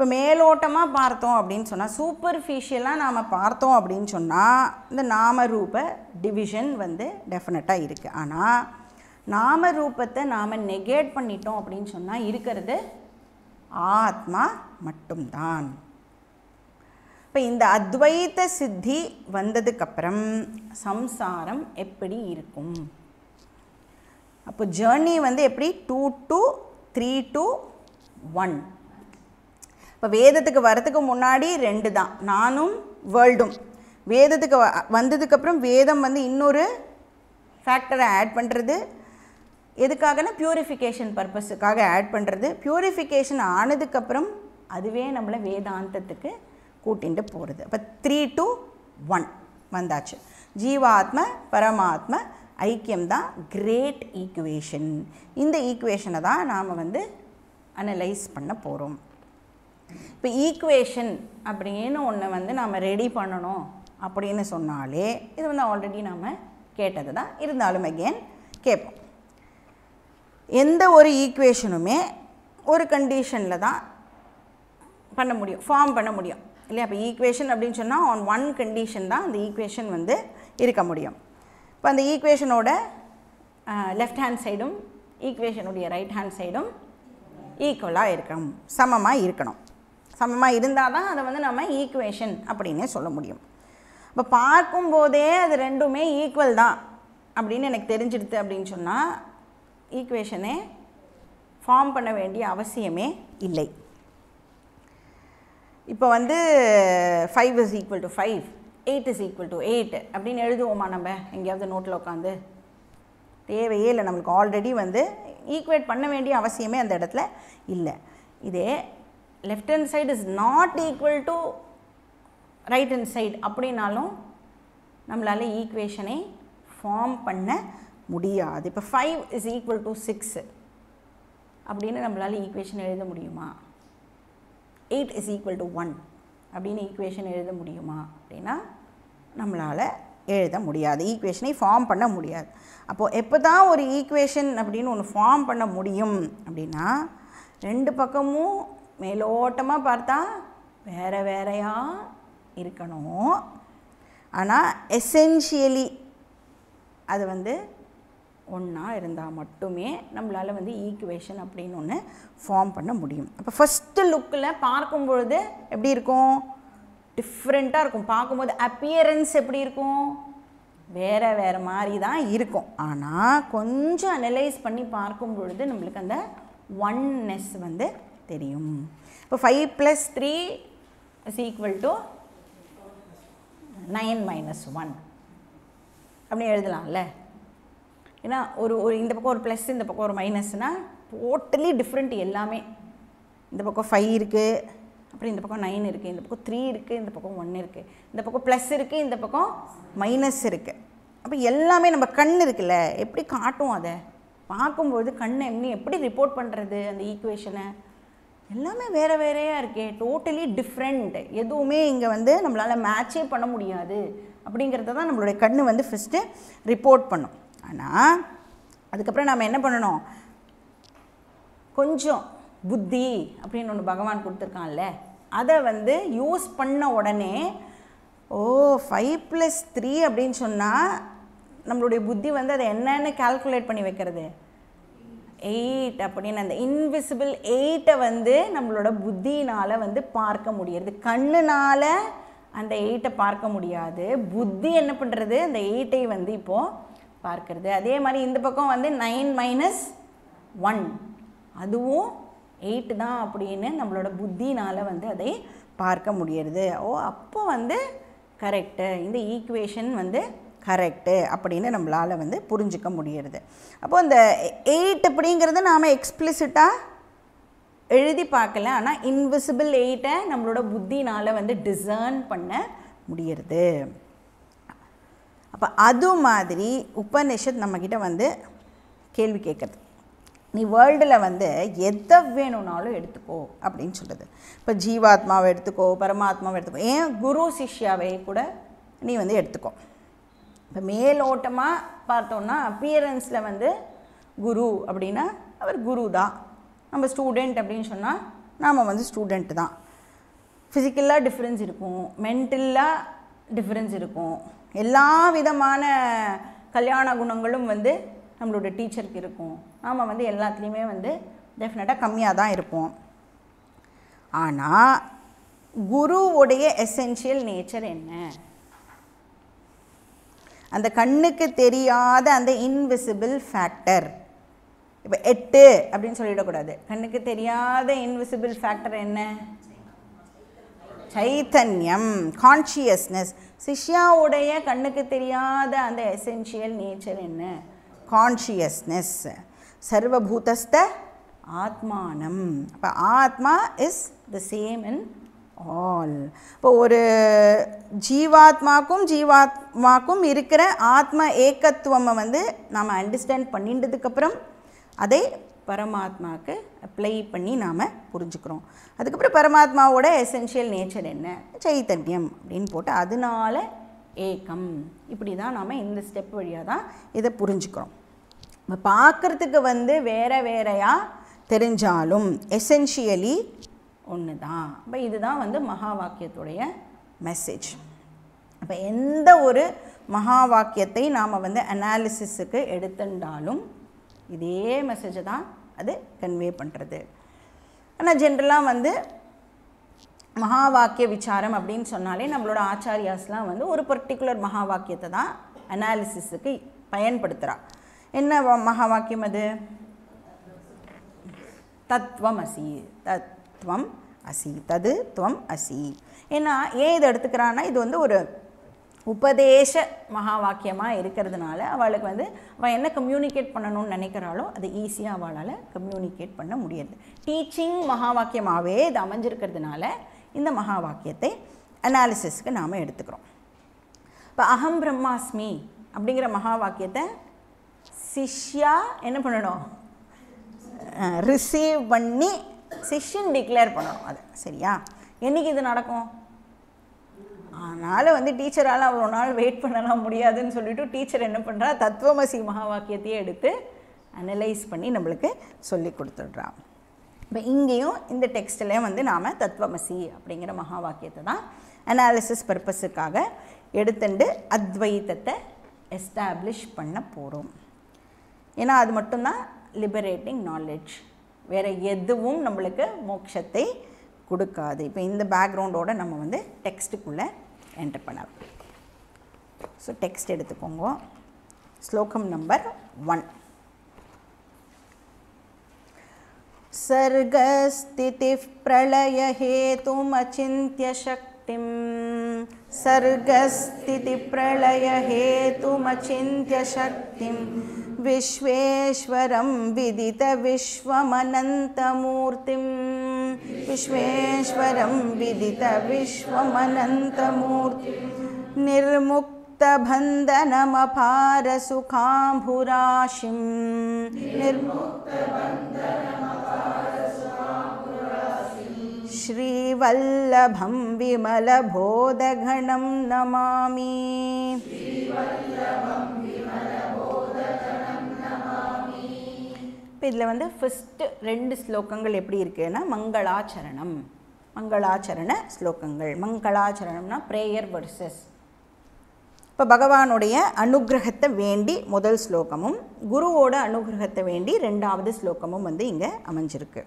இப்போ மேலோட்டமாக பார்த்தோம் அப்படின்னு சொன்னால் சூப்பர்ஃபிஷியலாக நாம் பார்த்தோம் அப்படின்னு சொன்னால் இந்த நாமரூப டிவிஷன் வந்து டெஃபினட்டாக இருக்குது ஆனால் நாமரூபத்தை நாம் நெகேட் பண்ணிட்டோம் அப்படின்னு சொன்னால் இருக்கிறது ஆத்மா மட்டும்தான் இப்போ இந்த அத்வைத சித்தி வந்ததுக்கப்புறம் சம்சாரம் எப்படி இருக்கும் அப்போ ஜேர்னி வந்து எப்படி two to three to one இப்போ வேதத்துக்கு வரதுக்கு முன்னாடி ரெண்டு தான் நானும் வேர்ல்டும் வேதத்துக்கு வ வந்ததுக்கப்புறம் வேதம் வந்து இன்னொரு ஃபேக்டரை ஆட் பண்ணுறது எதுக்காகனா பியூரிஃபிகேஷன் பர்பஸுக்காக ஆட் பண்ணுறது பியூரிஃபிகேஷன் ஆனதுக்கப்புறம் அதுவே நம்மளை வேதாந்தத்துக்கு கூட்டிகிட்டு போகிறது அப்போ த்ரீ டு ஒன் வந்தாச்சு ஜீவாத்ம பரமாத்ம ஐக்கியம் தான் கிரேட் ஈக்குவேஷன் இந்த ஈக்குவேஷனை தான் நாம் வந்து அனலைஸ் பண்ண போகிறோம் இப்போ ஈக்குவேஷன் அப்படின்னு ஒன்று வந்து நாம் ரெடி பண்ணணும் அப்படின்னு சொன்னாலே இது வந்து ஆல்ரெடி நாம் கேட்டது தான் இருந்தாலும் அகெயின் கேட்போம் எந்த ஒரு ஈக்குவேஷனுமே ஒரு கண்டிஷனில் தான் பண்ண முடியும் ஃபார்ம் பண்ண முடியும் இல்லையா இப்போ ஈக்குவேஷன் அப்படின்னு சொன்னால் ஆன் ஒன் கண்டிஷன் தான் அந்த ஈக்குவேஷன் வந்து இருக்க முடியும் இப்போ அந்த ஈக்குவேஷனோட லெஃப்ட் ஹேண்ட் சைடும் ஈக்குவேஷனுடைய ரைட் ஹேண்ட் சைடும் ஈக்குவலாக இருக்கணும் சமமாக இருக்கணும் சமமாக இருந்தால் தான் அதை வந்து நம்ம ஈக்குவேஷன் அப்படின்னே சொல்ல முடியும் இப்போ பார்க்கும்போதே அது ரெண்டுமே ஈக்குவல் தான் அப்படின்னு எனக்கு தெரிஞ்சிடுது அப்படின்னு சொன்னால் ஈக்குவேஷனே ஃபார்ம் பண்ண வேண்டிய அவசியமே இல்லை இப்போ வந்து five is equal to five eight is equal to eight அப்படின்னு எழுதுவோமா நம்ம எங்கேயாவது நோட்டில் உட்காந்து தேவையே இல்லை நம்மளுக்கு ஆல்ரெடி வந்து ஈக்குவேட் பண்ண வேண்டிய அவசியமே அந்த இடத்துல இல்லை இதே left hand side is not equal to right hand side அப்படின்னாலும் நம்மளால் ஈக்குவேஷனை ஃபார்ம் பண்ண முடியாது இப்போ five is equal to six அப்படின்னு நம்மளால் ஈக்குவேஷன் எழுத முடியுமா eight is equal to one அப்படின்னு ஈக்குவேஷன் எழுத முடியுமா அப்படின்னா நம்மளால் எழுத முடியாது ஈக்குவேஷனை ஃபார்ம் பண்ண முடியாது அப்போது எப்போ தான் ஒரு ஈக்குவேஷன் அப்படின்னு ஒன்று ஃபார்ம் பண்ண முடியும் அப்படின்னா ரெண்டு பக்கமும் மேலோட்டமாக பார்த்தா வேறு வேறையாக இருக்கணும் ஆனால் எசென்ஷியலி அது வந்து ஒன்றா இருந்தால் மட்டுமே நம்மளால் வந்து ஈக்குவேஷன் அப்படின்னு ஒன்று ஃபார்ம் பண்ண முடியும் அப்போ ஃபஸ்ட்டு லுக்கில் பார்க்கும் பொழுது எப்படி இருக்கும் டிஃப்ரெண்ட்டாக இருக்கும் பார்க்கும்போது அப்பியரன்ஸ் எப்படி இருக்கும் வேறு வேறு மாதிரி தான் இருக்கும் ஆனால் கொஞ்சம் அனலைஸ் பண்ணி பார்க்கும் பொழுது நம்மளுக்கு அந்த ஒன்னெஸ் வந்து தெரியும் இப்போ five plus three is equal to nine minus one அப்படி எழுதலாம்ல ஏன்னா ஒரு ஒரு இந்த பக்கம் ஒரு ப்ளஸ் இந்த பக்கம் ஒரு மைனஸ்னால் டோட்டலி டிஃப்ரெண்ட் எல்லாமே இந்த பக்கம் ஃபைவ் இருக்குது அப்புறம் இந்த பக்கம் நைன் இருக்குது இந்த பக்கம் த்ரீ இருக்குது இந்த பக்கம் ஒன் இருக்குது இந்த பக்கம் ப்ளஸ் இருக்குது இந்த பக்கம் மைனஸ் இருக்குது அப்போ எல்லாமே நம்ம கண் இருக்குல்ல எப்படி காட்டும் அதை பார்க்கும்போது கண்ணை எப்படி எப்படி ரிப்போர்ட் பண்ணுறது அந்த ஈக்குவேஷனை எல்லாமே வேறு வேறையாக இருக்கே டோட்டலி டிஃப்ரெண்ட் எதுவுமே இங்கே வந்து நம்மளால் மேட்சே பண்ண முடியாது அப்படிங்கிறத தான் நம்மளுடைய கண் வந்து ஃபஸ்ட்டு ரிப்போர்ட் பண்ணும் ஆனால் அதுக்கப்புறம் நம்ம என்ன பண்ணணும் கொஞ்சம் புத்தி அப்படின்னு ஒன்று பகவான் கொடுத்துருக்கான்ல அதை வந்து யூஸ் பண்ண உடனே ஓ ஃபைவ் ப்ளஸ் த்ரீ அப்படின்னு சொன்னால் நம்மளுடைய புத்தி வந்து அதை என்னென்னு கால்குலேட் பண்ணி வைக்கிறது எயிட் அப்படின்னு அந்த இன்விசிபிள் எயிட்டை வந்து நம்மளோட புத்தினால் வந்து பார்க்க முடியறது கண்ணுனால் அந்த எயிட்டை பார்க்க முடியாது புத்தி என்ன பண்ணுறது அந்த எயிட்டை வந்து இப்போது பார்க்கறது அதே மாதிரி இந்த பக்கம் வந்து நைன் மைனஸ் ஒன் அதுவும் எயிட்டு தான் அப்படின்னு நம்மளோட புத்தினால் வந்து அதை பார்க்க முடியறது ஓ அப்போ வந்து கரெக்டு இந்த ஈக்குவேஷன் வந்து கரெக்டு அப்படின்னு நம்மளால் வந்து புரிஞ்சுக்க முடியறது அப்போது இந்த எயிட் அப்படிங்கிறது நாம் எக்ஸ்பிளிசிட்டாக எழுதி பார்க்கல ஆனால் இன்விசிபிள் எயிட்டை நம்மளோட புத்தினால் வந்து டிசர்ன் பண்ண முடியறது அப்போ அது மாதிரி உபனிஷத் நம்மக்கிட்ட வந்து கேள்வி கேட்குறது நீ வேர்ல்டில் வந்து எதை வேணும்னாலும் எடுத்துக்கோ அப்படின்னு சொல்லுது இப்போ ஜீவாத்மாவை எடுத்துக்கோ பரமாத்மாவை எடுத்துக்கோ ஏன் குரு சிஷ்யாவை கூட நீ வந்து எடுத்துக்கோ இப்போ மேலோட்டமாக பார்த்தோன்னா அப்பியரன்ஸில் வந்து குரு அப்படின்னா அவர் குரு தான் நம்ம ஸ்டூடெண்ட் அப்படின்னு சொன்னால் நாம் வந்து ஸ்டூடெண்ட் தான் ஃபிசிக்கலாக டிஃப்ரென்ஸ் இருக்கும் மென்டலாக டிஃப்ரென்ஸ் இருக்கும் எல்லா விதமான கல்யாண குணங்களும் வந்து நம்மளோட டீச்சருக்கு இருக்கும் நாம் வந்து எல்லாத்துலேயுமே வந்து டெஃபினட்டாக கம்மியாக தான் இருப்போம் ஆனால் குருவுடைய எசென்ஷியல் நேச்சர் என்ன அந்த கண்ணுக்கு தெரியாத அந்த இன்விசிபிள் ஃபேக்டர் இப்போ எட்டு அப்படின்னு சொல்லிடக்கூடாது கண்ணுக்கு தெரியாத இன்விசிபிள் ஃபேக்டர் என்ன சைத்தன்யம் கான்ஷியஸ்னஸ் சிஷ்யாவுடைய கண்ணுக்கு தெரியாத அந்த எசென்ஷியல் நேச்சர் என்ன கான்ஷியஸ்னஸ் சர்வபூதஸ்த ஆத்மானம் அப்போ atma is the same in all இப்போ ஒரு ஜீவாத்மாக்கும் ஜீவாத்மாக்கும் இருக்கிற ஆத்ம ஏக்கத்துவம் வந்து நாம் அண்டர்ஸ்டாண்ட் பண்ணிட்டதுக்கப்புறம் அதை பரமாத்மாவுக்கு அப்ளை பண்ணி நாம் புரிஞ்சுக்கிறோம் அதுக்கப்புறம் பரமாத்மாவோட எசென்ஷியல் நேச்சர் என்ன சைத்தன்யம் அப்படின்னு போட்டு அதனால ஏக்கம் இப்படி தான் நாம் இந்த ஸ்டெப் வழியாக தான் இதை புரிஞ்சுக்கிறோம் இப்போ பார்க்குறதுக்கு வந்து வேற வேறையாக தெரிஞ்சாலும் எசென்ஷியலி ஒன்று தான் இப்போ இதுதான் வந்து மகா வாக்கியத்துடைய மெசேஜ் அப்போ எந்த ஒரு மகா வாக்கியத்தை நாம் வந்து அனாலிசிஸுக்கு எடுத்துட்டாலும் இதே மெசேஜை தான் அது கன்வே பண்ணுறது ஆனால் ஜென்ரலாக வந்து மகா வாக்கிய விசாரம் அப்படின்னு சொன்னாலே நம்மளோட ஆச்சாரியாஸ்லாம் வந்து ஒரு பர்டிகுலர் மகா வாக்கியத்தை தான் அனாலிசிஸுக்கு பயன்படுத்துகிறா என்ன வ- மகா வாக்கியம் அது தத்துவம் அசி தத்துவம் அசி தது துவம் அசி ஏன்னா ஏன் இதை எடுத்துக்கிறான்னா இது வந்து ஒரு உபதேச மகா வாக்கியமாக இருக்கிறதுனால அவளுக்கு வந்து அவள் என்ன கம்யூனிகேட் பண்ணணும்னு நினைக்கிறாளோ அது ஈஸியாக அவளால் கம்யூனிகேட் பண்ண முடியாது டீச்சிங் மகா வாக்கியமாகவே இது அமைஞ்சிருக்கிறதுனால இந்த மகா வாக்கியத்தை அனாலிசிஸ்க்கு நாம் எடுத்துக்கிறோம் இப்போ அகம் பிரம்மாஸ்மி அப்படிங்கிற மகா வாக்கியத்தை சிஷ்யா என்ன பண்ணணும் ரிசீவ் பண்ணி சிஷ்யன் டிக்ளேர் பண்ணணும் அது சரியா என்னைக்கு இது நடக்கும் அதனால் வந்து டீச்சரால் அவ்வளோ நாள் வெயிட் பண்ணலாம் முடியாதுன்னு சொல்லிட்டு டீச்சர் என்ன பண்ணுறா தத்துவமசி மகா வாக்கியத்தையே எடுத்து அனலைஸ் பண்ணி நம்மளுக்கு சொல்லி கொடுத்துட்றா இப்போ இங்கேயும் இந்த டெக்ஸ்ட்லேயும் வந்து நாம் தத்துவமசி அப்படிங்கிற மகா வாக்கியத்தை தான் அனாலிசிஸ் பர்பஸுக்காக எடுத்துண்டு அத்வைத்தத்தை எஸ்டாப்ளிஷ் பண்ண போகிறோம் ஏன்னா அது மட்டும்தான் லிபரேட்டிங் நாலேஜ் வேறு எதுவும் நம்மளுக்கு மோட்சத்தை கொடுக்காது இப்போ இந்த பேக்ரவுண்டோட நம்ம வந்து டெக்ஸ்ட்டுக்குள்ளே என்டர் பண்ணலாம் ஸோ டெக்ஸ்ட் எடுத்துக்கோங்க ஸ்லோகம் நம்பர் ஒன் सर्गस्थितिः प्रलयहेतुमचिन्त्य शक्तिं सर्गस्थितिप्रलयहेतुमचिन्त्य शक्तिं विश्वेश्वरं विदितविश्वमनन्तमूर्तिं विश्वेश्वरं विदितविश्वमनन्तमूर्तिं निर्मुक्तबन्धनमपारसुखाम्भुराशिं निर्मुक्त श्रीवल्लभं विमलबोधगणं नमामि இப்போ இதில் வந்து ஃபஸ்ட்டு ரெண்டு ஸ்லோகங்கள் எப்படி இருக்குன்னா மங்களாச்சரணம் மங்களாச்சரண ஸ்லோகங்கள் மங்களாச்சரணம்னா ப்ரேயர் வர்சஸ் இப்போ பகவானுடைய அனுகிரகத்தை வேண்டி முதல் ஸ்லோகமும் குருவோட அனுகிரகத்தை வேண்டி ரெண்டாவது ஸ்லோகமும் வந்து இங்கே அமைஞ்சிருக்கு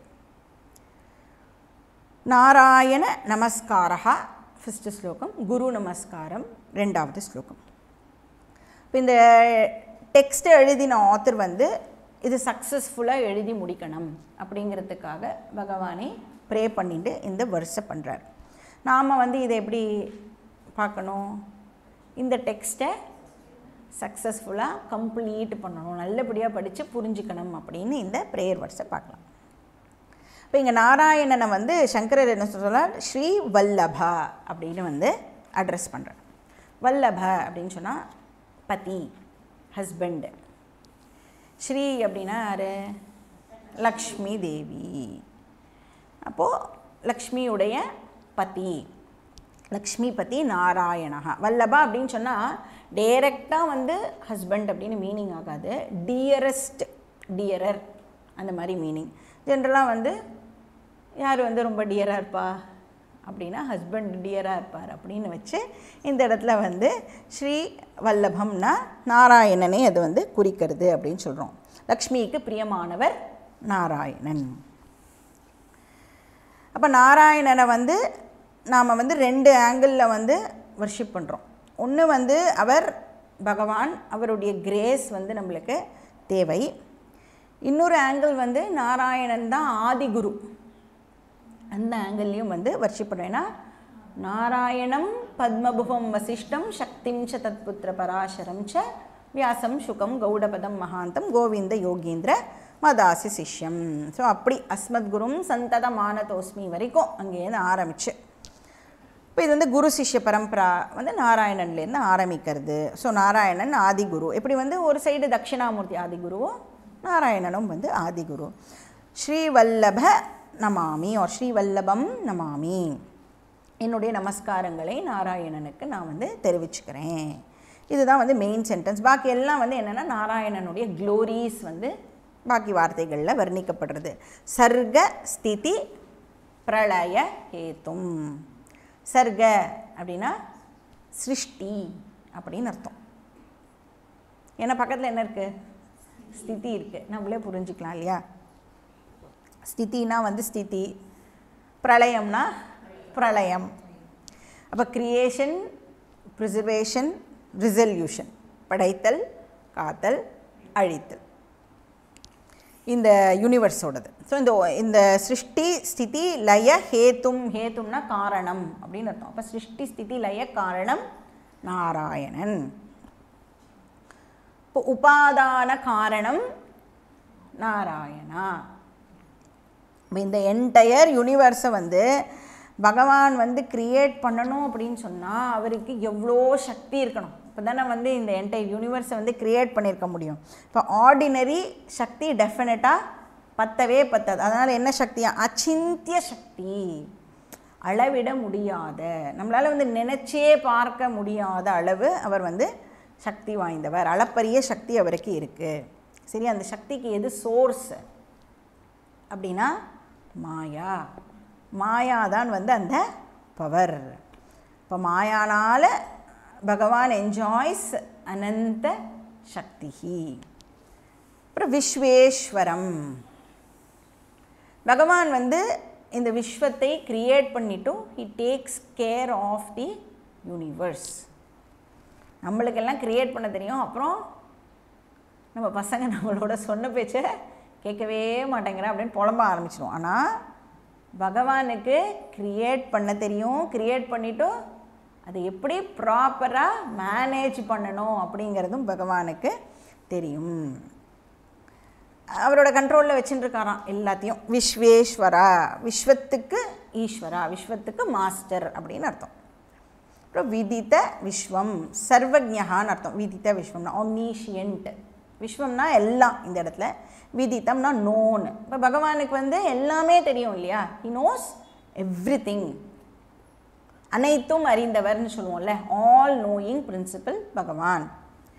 நாராயண நமஸ்காரா ஃபஸ்ட்டு ஸ்லோகம் குரு நமஸ்காரம் ரெண்டாவது ஸ்லோகம் இப்போ இந்த டெக்ஸ்ட் எழுதின ஆத்தர் வந்து இது சக்ஸஸ்ஃபுல்லாக எழுதி முடிக்கணும் அப்படிங்கிறதுக்காக பகவானை ப்ரே பண்ணிட்டு இந்த வருஷை பண்ணுறார் நாம் வந்து இதை எப்படி பார்க்கணும் இந்த டெக்ஸ்ட்டை சக்ஸஸ்ஃபுல்லாக கம்ப்ளீட் பண்ணணும் நல்லபடியாக படித்து புரிஞ்சுக்கணும் அப்படின்னு இந்த ப்ரேயர் வருஷை பார்க்கலாம் இப்போ இங்கே நாராயணனை வந்து சங்கரர் என்ன சொல்கிறார் ஸ்ரீ வல்லபா அப்படின்னு வந்து அட்ரஸ் பண்ணுறார் வல்லப அப்படின்னு சொன்னால் பதி ஹஸ்பண்டு ஸ்ரீ அப்படின்னா யார் லக்ஷ்மி தேவி அப்போது லக்ஷ்மியுடைய பதி லக்ஷ்மி பதி நாராயணா வல்லபா அப்படின்னு சொன்னால் டைரெக்டாக வந்து ஹஸ்பண்ட் அப்படின்னு மீனிங் ஆகாது டியரஸ்ட் டியரர் அந்த மாதிரி மீனிங் ஜென்ரலாக வந்து யார் வந்து ரொம்ப டியராக இருப்பா அப்படின்னா ஹஸ்பண்ட் டியராக இருப்பார் அப்படின்னு வச்சு இந்த இடத்துல வந்து ஸ்ரீ வல்லபம்னா நாராயணனே அது வந்து குறிக்கிறது அப்படின்னு சொல்கிறோம் லக்ஷ்மிக்கு பிரியமானவர் நாராயணன் அப்போ நாராயணனை வந்து நாம் வந்து ரெண்டு ஆங்கிளில் வந்து வர்ஷிப் பண்ணுறோம் ஒன்று வந்து அவர் பகவான் அவருடைய கிரேஸ் வந்து நம்மளுக்கு தேவை இன்னொரு ஆங்கிள் வந்து நாராயணன் தான் ஆதிகுரு அந்த ஆங்கிள்லையும் வந்து வர்ஷிப் பண்ணுறோம் ஏன்னா நாராயணம் பத்மபுவம் வசிஷ்டம் சக்திம் ச தத்புத்திர பராசரம் ச வியாசம் சுகம் கௌடபதம் மகாந்தம் கோவிந்த யோகீந்திர மதாசி சிஷ்யம் ஸோ அப்படி அஸ்மத் குரும் சந்தத மானதோஸ்மி வரைக்கும் அங்கேருந்து ஆரம்பிச்சு இப்போ இது வந்து குரு சிஷ்ய பரம்பரா வந்து நாராயணன்லேருந்து ஆரம்பிக்கிறது ஸோ நாராயணன் ஆதிகுரு இப்படி வந்து ஒரு சைடு தட்சிணாமூர்த்தி ஆதிகுருவோ நாராயணனும் வந்து ஆதிகுரு ஸ்ரீவல்லப நமாமி or ஸ்ரீவல்லபம் நமாமி என்னுடைய நமஸ்காரங்களை நாராயணனுக்கு நான் வந்து தெரிவிச்சுக்கிறேன் இதுதான் வந்து மெயின் சென்டென்ஸ் பாக்கி எல்லாம் வந்து என்னென்னா நாராயணனுடைய க்ளோரிஸ் வந்து பாக்கி வார்த்தைகளில் வர்ணிக்கப்படுறது சர்க ஸ்திதி பிரளய ஹேத்தும் சர்க அப்படின்னா சிருஷ்டி அப்படின்னு அர்த்தம் ஏன்னா பக்கத்தில் என்ன இருக்குது ஸ்திதி இருக்குது நம்மளே புரிஞ்சுக்கலாம் இல்லையா ஸ்திதினா வந்து ஸ்திதி பிரளயம்னா பிரளயம் அப்போ கிரியேஷன் ப்ரிசர்வேஷன் ரிசல்யூஷன் படைத்தல் காத்தல் அழித்தல் இந்த யூனிவர்ஸோடது ஸோ இந்த இந்த சிருஷ்டி ஸ்திதி லய ஹேத்தும் ஹேத்தும்னா காரணம் அப்படின்னு அர்த்தம் அப்போ சிருஷ்டி ஸ்திதி லய காரணம் நாராயணன் இப்போ உபாதான காரணம் நாராயணா இப்போ இந்த என்டையர் யூனிவர்ஸை வந்து பகவான் வந்து கிரியேட் பண்ணணும் அப்படின்னு சொன்னால் அவருக்கு எவ்வளோ சக்தி இருக்கணும் இப்போ தானே வந்து இந்த என்டையர் யூனிவர்ஸை வந்து கிரியேட் பண்ணியிருக்க முடியும் இப்போ ஆர்டினரி சக்தி டெஃபினட்டாக பத்தவே பத்தாது அதனால் என்ன சக்தியா அச்சிந்திய சக்தி அளவிட முடியாத நம்மளால் வந்து நினச்சே பார்க்க முடியாத அளவு அவர் வந்து சக்தி வாய்ந்தவர் அளப்பரிய சக்தி அவருக்கு இருக்குது சரி அந்த சக்திக்கு எது சோர்ஸ் அப்படின்னா மாயா மாயா தான் வந்து அந்த பவர் இப்போ மாயானால் பகவான் என்ஜாய்ஸ் அனந்த சக்தி அப்புறம் விஸ்வேஸ்வரம் பகவான் வந்து இந்த விஸ்வத்தை கிரியேட் பண்ணிட்டும் he takes care of the universe நம்மளுக்கெல்லாம் கிரியேட் பண்ண தெரியும் அப்புறம் நம்ம பசங்க நம்மளோட சொன்ன பேச்சை கேட்கவே மாட்டேங்கிறேன் அப்படின்னு புலம்ப ஆரம்பிச்சிடும் ஆனால் பகவானுக்கு கிரியேட் பண்ண தெரியும் கிரியேட் பண்ணிட்டும் அதை எப்படி ப்ராப்பராக மேனேஜ் பண்ணணும் அப்படிங்கிறதும் பகவானுக்கு தெரியும் அவரோட கண்ட்ரோலில் வச்சுட்டுருக்காராம் எல்லாத்தையும் விஸ்வேஸ்வரா விஸ்வத்துக்கு ஈஸ்வரா விஸ்வத்துக்கு மாஸ்டர் அப்படின்னு அர்த்தம் அப்புறம் விதித்த விஸ்வம் சர்வஜகான்னு அர்த்தம் விதித்த விஸ்வம்னா omniscient விஸ்வம்னா எல்லாம் இந்த இடத்துல விதித்தம்னா நோன் இப்போ பகவானுக்கு வந்து எல்லாமே தெரியும் இல்லையா ஹி நோஸ் எவ்ரி திங் அனைத்தும் அறிந்தவர்னு சொல்லுவோம்ல ஆல் நோயிங் பிரின்சிபல் பகவான்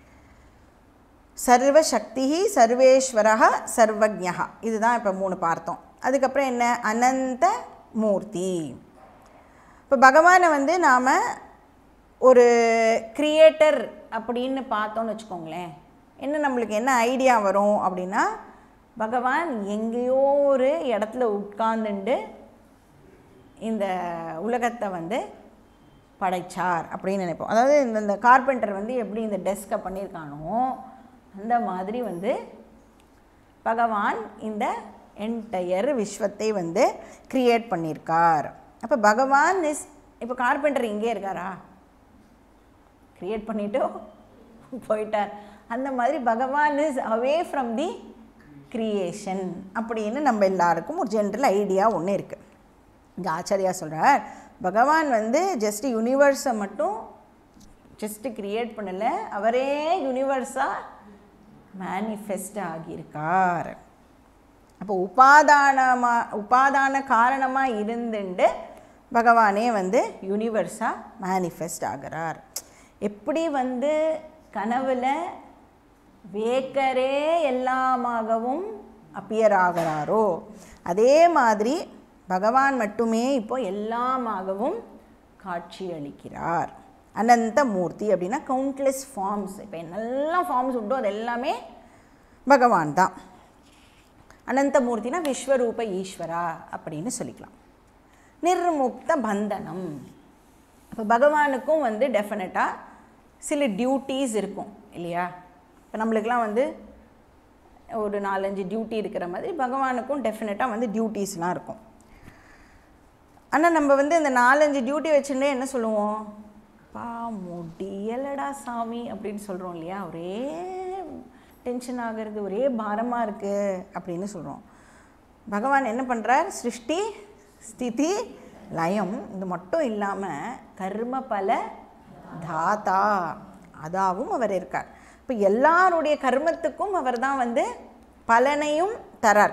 சர்வசக்தி சர்வேஸ்வரா சர்வஜா இதுதான் இப்போ மூணு பார்த்தோம் அதுக்கப்புறம் என்ன அனந்த மூர்த்தி இப்போ பகவானை வந்து நாம் ஒரு கிரியேட்டர் அப்படின்னு பார்த்தோன்னு வச்சுக்கோங்களேன் என்ன நம்மளுக்கு என்ன ஐடியா வரும் அப்படின்னா பகவான் எங்கேயோ ஒரு இடத்துல உட்கார்ந்துண்டு இந்த உலகத்தை வந்து படைச்சார் அப்படின்னு நினைப்போம் அதாவது இந்த இந்த கார்பெண்டர் வந்து எப்படி இந்த டெஸ்கை பண்ணியிருக்கானோ அந்த மாதிரி வந்து பகவான் இந்த என்டையர் விஸ்வத்தை வந்து கிரியேட் பண்ணியிருக்கார் அப்போ பகவான் இஸ் இப்போ கார்பெண்டர் இங்கே இருக்காரா கிரியேட் பண்ணிட்டு போயிட்டார் அந்த மாதிரி பகவான் is away from the creation அப்படின்னு நம்ம எல்லாருக்கும் ஒரு ஜென்ரல் ஐடியா ஒன்று இருக்குது இங்கே ஆச்சாரியா சொல்கிறார் பகவான் வந்து ஜஸ்ட் யூனிவர்ஸை மட்டும் ஜஸ்ட்டு கிரியேட் பண்ணலை அவரே யூனிவர்ஸாக மேனிஃபெஸ்ட் ஆகியிருக்கார் அப்போ உபாதானமாக உபாதான காரணமாக இருந்துண்டு பகவானே வந்து யூனிவர்ஸாக மேனிஃபெஸ்ட் ஆகிறார் எப்படி வந்து கனவில் வேக்கரே எல்லாமாகவும் அப்பியர் ஆகிறாரோ அதே மாதிரி பகவான் மட்டுமே இப்போ எல்லாமாகவும் காட்சி அளிக்கிறார் அனந்த மூர்த்தி அப்படின்னா கவுண்ட்லெஸ் ஃபார்ம்ஸ் இப்போ என்னெல்லாம் ஃபார்ம்ஸ் உண்டோ அது எல்லாமே பகவான் தான் அனந்தமூர்த்தினா விஸ்வரூப ஈஸ்வரா அப்படின்னு சொல்லிக்கலாம் நிர்முக்த பந்தனம் இப்போ பகவானுக்கும் வந்து டெஃபினட்டாக சில டியூட்டீஸ் இருக்கும் இல்லையா இப்போ நம்மளுக்கெல்லாம் வந்து ஒரு நாலஞ்சு டியூட்டி இருக்கிற மாதிரி பகவானுக்கும் டெஃபினட்டாக வந்து டியூட்டீஸ்லாம் இருக்கும் ஆனால் நம்ம வந்து இந்த நாலஞ்சு டியூட்டி வச்சுருந்தே என்ன சொல்லுவோம் பா முடியலடா சாமி அப்படின்னு சொல்கிறோம் இல்லையா ஒரே டென்ஷன் ஆகிறது ஒரே பாரமாக இருக்குது அப்படின்னு சொல்கிறோம் பகவான் என்ன பண்ணுறார் சிருஷ்டி ஸ்திதி லயம் இது மட்டும் இல்லாமல் கர்ம பல தாத்தா அதாவும் அவர் இருக்கார் இப்போ எல்லாருடைய கர்மத்துக்கும் அவர் தான் வந்து பலனையும் தரார்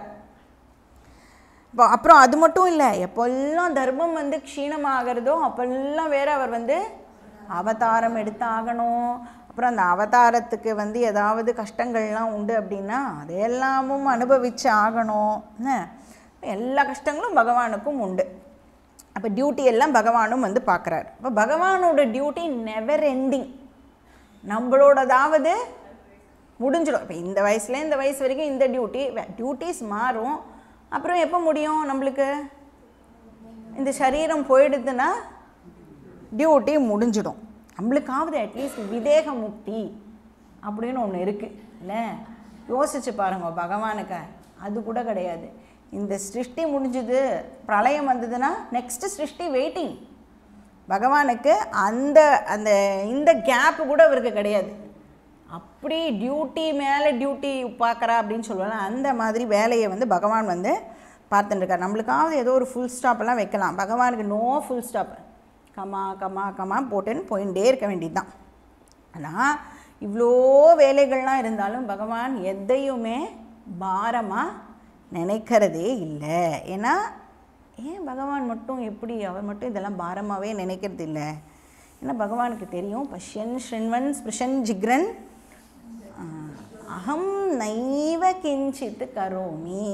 இப்போ அப்புறம் அது மட்டும் இல்லை எப்பெல்லாம் தர்மம் வந்து க்ஷீணமாகிறதோ அப்பெல்லாம் வேற அவர் வந்து அவதாரம் எடுத்தாகணும் அப்புறம் அந்த அவதாரத்துக்கு வந்து ஏதாவது கஷ்டங்கள்லாம் உண்டு அப்படின்னா அதையெல்லாமும் அனுபவிச்சு ஆகணும் என்ன எல்லா கஷ்டங்களும் பகவானுக்கும் உண்டு அப்போ டியூட்டி எல்லாம் பகவானும் வந்து பார்க்குறாரு இப்போ பகவானோட டியூட்டி நெவர் எண்டிங் நம்மளோடதாவது முடிஞ்சிடும் இப்போ இந்த வயசுல இந்த வயசு வரைக்கும் இந்த டியூட்டி டியூட்டிஸ் மாறும் அப்புறம் எப்போ முடியும் நம்மளுக்கு இந்த சரீரம் போயிடுதுன்னா டியூட்டி முடிஞ்சிடும் நம்மளுக்காவது அட்லீஸ்ட் விதேக முக்தி அப்படின்னு ஒன்று இருக்குது இல்லை யோசிச்சு பாருங்க பகவானுக்கு அது கூட கிடையாது இந்த சிருஷ்டி முடிஞ்சுது பிரளயம் வந்ததுன்னா நெக்ஸ்ட் சிருஷ்டி வெயிட்டிங் பகவானுக்கு அந்த அந்த இந்த கேப்பு கூட அவருக்கு கிடையாது அப்படி டியூட்டி மேலே டியூட்டி பார்க்குறா அப்படின்னு சொல்லுவாங்க அந்த மாதிரி வேலையை வந்து பகவான் வந்து பார்த்துட்டுருக்கார் நம்மளுக்காவது ஏதோ ஒரு ஃபுல் ஸ்டாப்பெல்லாம் வைக்கலாம் பகவானுக்கு no full stop comma comma comma போட்டுன்னு போயிட்டே இருக்க வேண்டியது தான் ஆனால் இவ்வளோ வேலைகள்லாம் இருந்தாலும் பகவான் எதையுமே பாரமாக நினைக்கிறதே இல்லை ஏன்னா ஏன் பகவான் மட்டும் எப்படி அவர் மட்டும் இதெல்லாம் பாரமாகவே நினைக்கிறது இல்லை ஏன்னா பகவானுக்கு தெரியும் பஷ்யன் ஸ்ருண்வன் ஸ்பிருஷன் ஜிக்ரன் ஆஹ், அகம் நைவ கிஞ்சித் கரோமி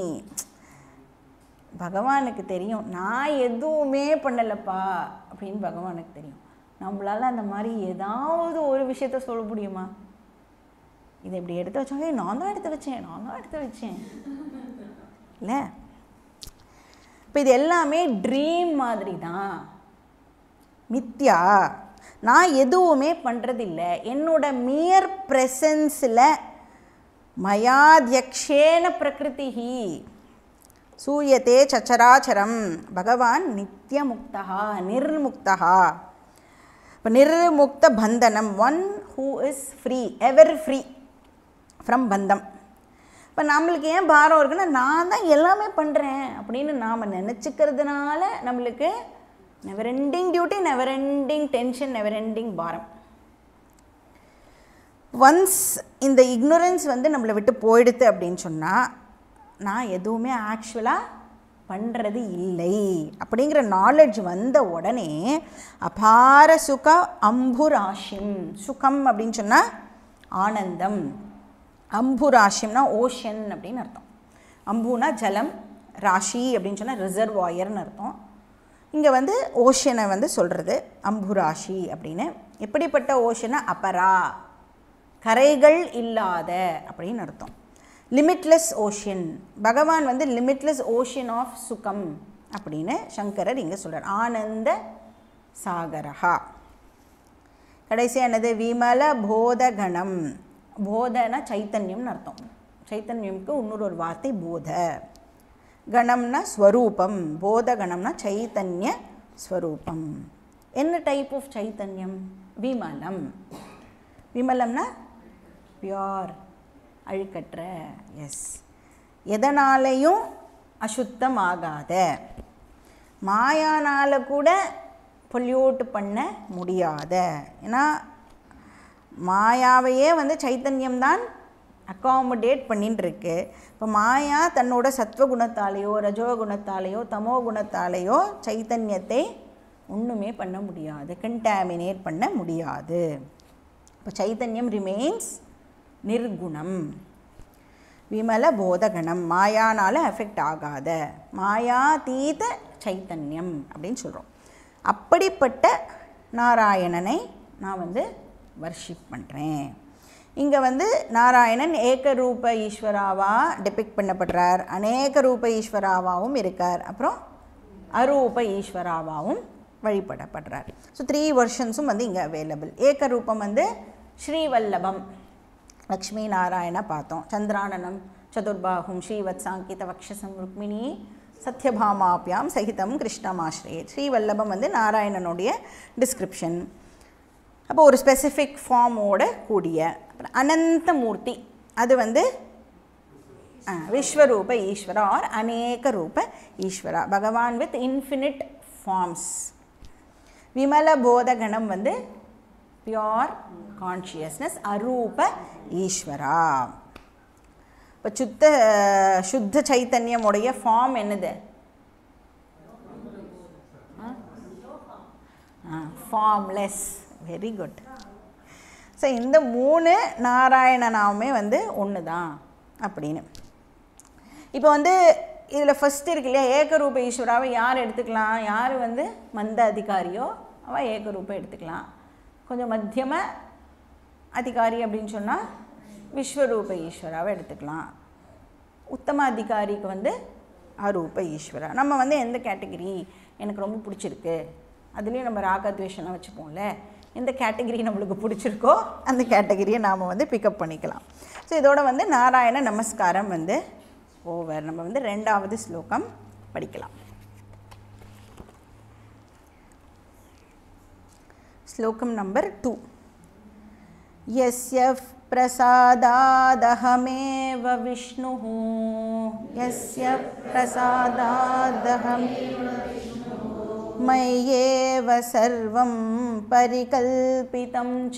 பகவானுக்கு தெரியும் நான் எதுவுமே பண்ணலப்பா அப்படின்னு பகவானுக்கு தெரியும் நம்மளால அந்த மாதிரி ஏதாவது ஒரு விஷயத்த சொல்ல முடியுமா இதை இப்படி எடுத்து வச்சாங்க "ஏய், நான் தான் எடுத்து வச்சேன் நான் தான் எடுத்து வச்சேன் இல்லை இப்போ இது எல்லாமே ட்ரீம் மாதிரி தான் மித்யா நான் எதுவுமே பண்ணுறதில்ல என்னோட மியர் ப்ரெசன்ஸில் மயாத்யக்ஷேன பிரகிருதிஹி சூயத்தே சச்சராச்சரம் பகவான் நித்தியமுக்தா நிர்முக்தா இப்போ நிர்முக்த பந்தனம் one who is free ever free from பந்தம் இப்போ நம்மளுக்கு ஏன் பாரம் இருக்குன்னா நான் தான் எல்லாமே பண்ணுறேன் அப்படின்னு நாம் நினச்சிக்கிறதுனால நம்மளுக்கு never ending duty never ending tension never ending பாரம் ஒன்ஸ் இந்த இக்னோரன்ஸ் வந்து நம்மளை விட்டு போயிடுது அப்படின்னு சொன்னால் நான் எதுவுமே ஆக்சுவலாக பண்ணுறது இல்லை அப்படிங்கிற நாலேஜ் வந்த உடனே அபார சுக அம்புராஷிம் சுகம் அப்படின்னு சொன்னால் ஆனந்தம் அம்புராஷிம்னா ஓஷன் அப்படின்னு அர்த்தம் அம்புனா ஜலம் ராஷி அப்படின்னு சொன்னால் ரிசர்வாயர்னு அர்த்தம் இங்கே வந்து ஓஷனை வந்து சொல்கிறது அம்புராஷி அப்படின்னு எப்படிப்பட்ட ஓஷனை அபரா கரைகள் இல்லாத அப்படின்னு அர்த்தம் லிமிட்லெஸ் ஓஷன் பகவான் வந்து லிமிட்லெஸ் ஓஷன் ஆஃப் சுகம் அப்படின்னு சங்கரர் இங்கே சொல்கிறார் ஆனந்த சாகரஹா கடைசியாக என்னது விமல போதகணம் போதனா சைத்தன்யம்னு அர்த்தம் சைத்தன்யம்க்கு இன்னொரு ஒரு வார்த்தை போத கணம்னா ஸ்வரூபம் போதகணம்னா சைத்தன்ய ஸ்வரூபம் என்ன டைப் ஆஃப் சைத்தன்யம் விமலம் விமலம்னா பியோர் அழுக்கற்ற எஸ் எதனாலையும் அசுத்தம் ஆகாத மாயானால் கூட பொல்யூட் பண்ண முடியாத ஏன்னா மாயாவையே வந்து சைத்தன்யம் தான் அக்காமடேட் பண்ணிட்டு இருக்கு இப்போ மாயா தன்னோட சத்வகுணத்தாலேயோ ரஜோகுணத்தாலேயோ தமோ குணத்தாலேயோ சைத்தன்யத்தை ஒன்றுமே பண்ண முடியாது கண்டாமினேட் பண்ண முடியாது இப்போ சைத்தன்யம் ரிமெயின்ஸ் நிர்குணம் விமல போதகணம் மாயானால் அஃபெக்ட் ஆகாத மாயாதீத சைத்தன்யம் அப்படின்னு சொல்கிறோம் அப்படிப்பட்ட நாராயணனை நான் வந்து வர்ஷிப் பண்ணுறேன் இங்கே வந்து நாராயணன் ஏகரூப ஈஸ்வராவா டெபிக் பண்ணப்படுறார் அநேக ரூப ஈஸ்வராவாவும் இருக்கார் அப்புறம் அரூப ஈஸ்வராவாவும் வழிபடப்படுறார் ஸோ த்ரீ வெர்ஷன்ஸும் வந்து இங்கே அவைலபிள் ஏகரூபம் வந்து ஸ்ரீவல்லபம் லக்ஷ்மி நாராயண பார்த்தோம் சந்திரானனம் சதுர்பாகும் ஸ்ரீவத்சாங்கித வக்ஷசம் ருக்மிணி சத்யபாமாபியாம் சகிதம் கிருஷ்ணமாஸ்ரே ஸ்ரீவல்லபம் வந்து நாராயணனுடைய டிஸ்கிரிப்ஷன் அப்போ ஒரு ஸ்பெசிஃபிக் ஃபார்மோட கூடிய அப்புறம் அனந்தமூர்த்தி அது வந்து ஆ, விஸ்வரூப ஈஸ்வரா ஆர் அநேக ரூப ஈஸ்வரா பகவான் வித் இன்ஃபினிட் ஃபார்ம்ஸ் விமல போதகணம் வந்து பியோர் கான்ஷியஸ்னஸ் அரூப ஈஸ்வரா இப்போ சுத்த சுத்த சைத்தன்யமுடைய ஃபார்ம் என்னது ஃபார்ம்லெஸ் வெரி குட் ஸோ இந்த மூணு நாராயணனாவுமே வந்து ஒன்று தான் அப்படின்னு இப்போ வந்து இதில் ஃபஸ்ட் இருக்கு இல்லையா ஏகரூப ஈஸ்வராவை யார் எடுத்துக்கலாம் யார் வந்து மந்த அதிகாரியோ அவள் ஏகரூபம் எடுத்துக்கலாம் கொஞ்சம் மத்தியம அதிகாரி அப்படின்னு சொன்னால் விஸ்வரூப ஈஸ்வராவை எடுத்துக்கலாம் உத்தம அதிகாரிக்கு வந்து அரூப ஈஸ்வரா நம்ம வந்து எந்த கேட்டகரி எனக்கு ரொம்ப பிடிச்சிருக்கு அதுலேயும் நம்ம ராகத்வேஷம்லாம் வச்சுப்போம்ல எந்த கேட்டகரி நம்மளுக்கு பிடிச்சிருக்கோ அந்த கேட்டகரியை நாம் வந்து பிக்கப் பண்ணிக்கலாம் ஸோ இதோட வந்து நாராயண நமஸ்காரம் வந்து ஓவர் நம்ம வந்து ரெண்டாவது ஸ்லோகம் படிக்கலாம் ஸ்லோகம் நம்பர் டூ यस्य प्रसादादहमेव विष्णुः यस्य प्रसादादहं मय्येव सर्वं परिकल्पितं च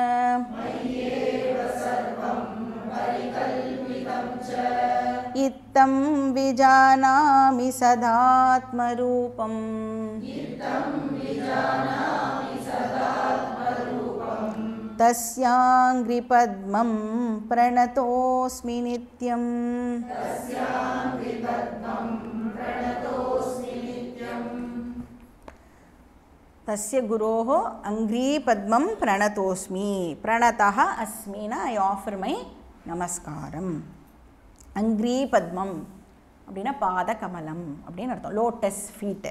इत्थं विजानामि सदात्मरूपम् तस्याङ्घ्रिपद्मं प्रणतोऽस्मि नित्यम् तस्य गुरोः अङ्घ्रीपद्मं प्रणतोऽस्मि प्रणतः अस्मि न ஐ ஆஃபர் மை நமஸ்காரம் அங்க்ரீபத்மம் அப்படின்னா பாத கமலம் அப்படின்னு அர்த்தம் லோட்டஸ் ஃபீட்டு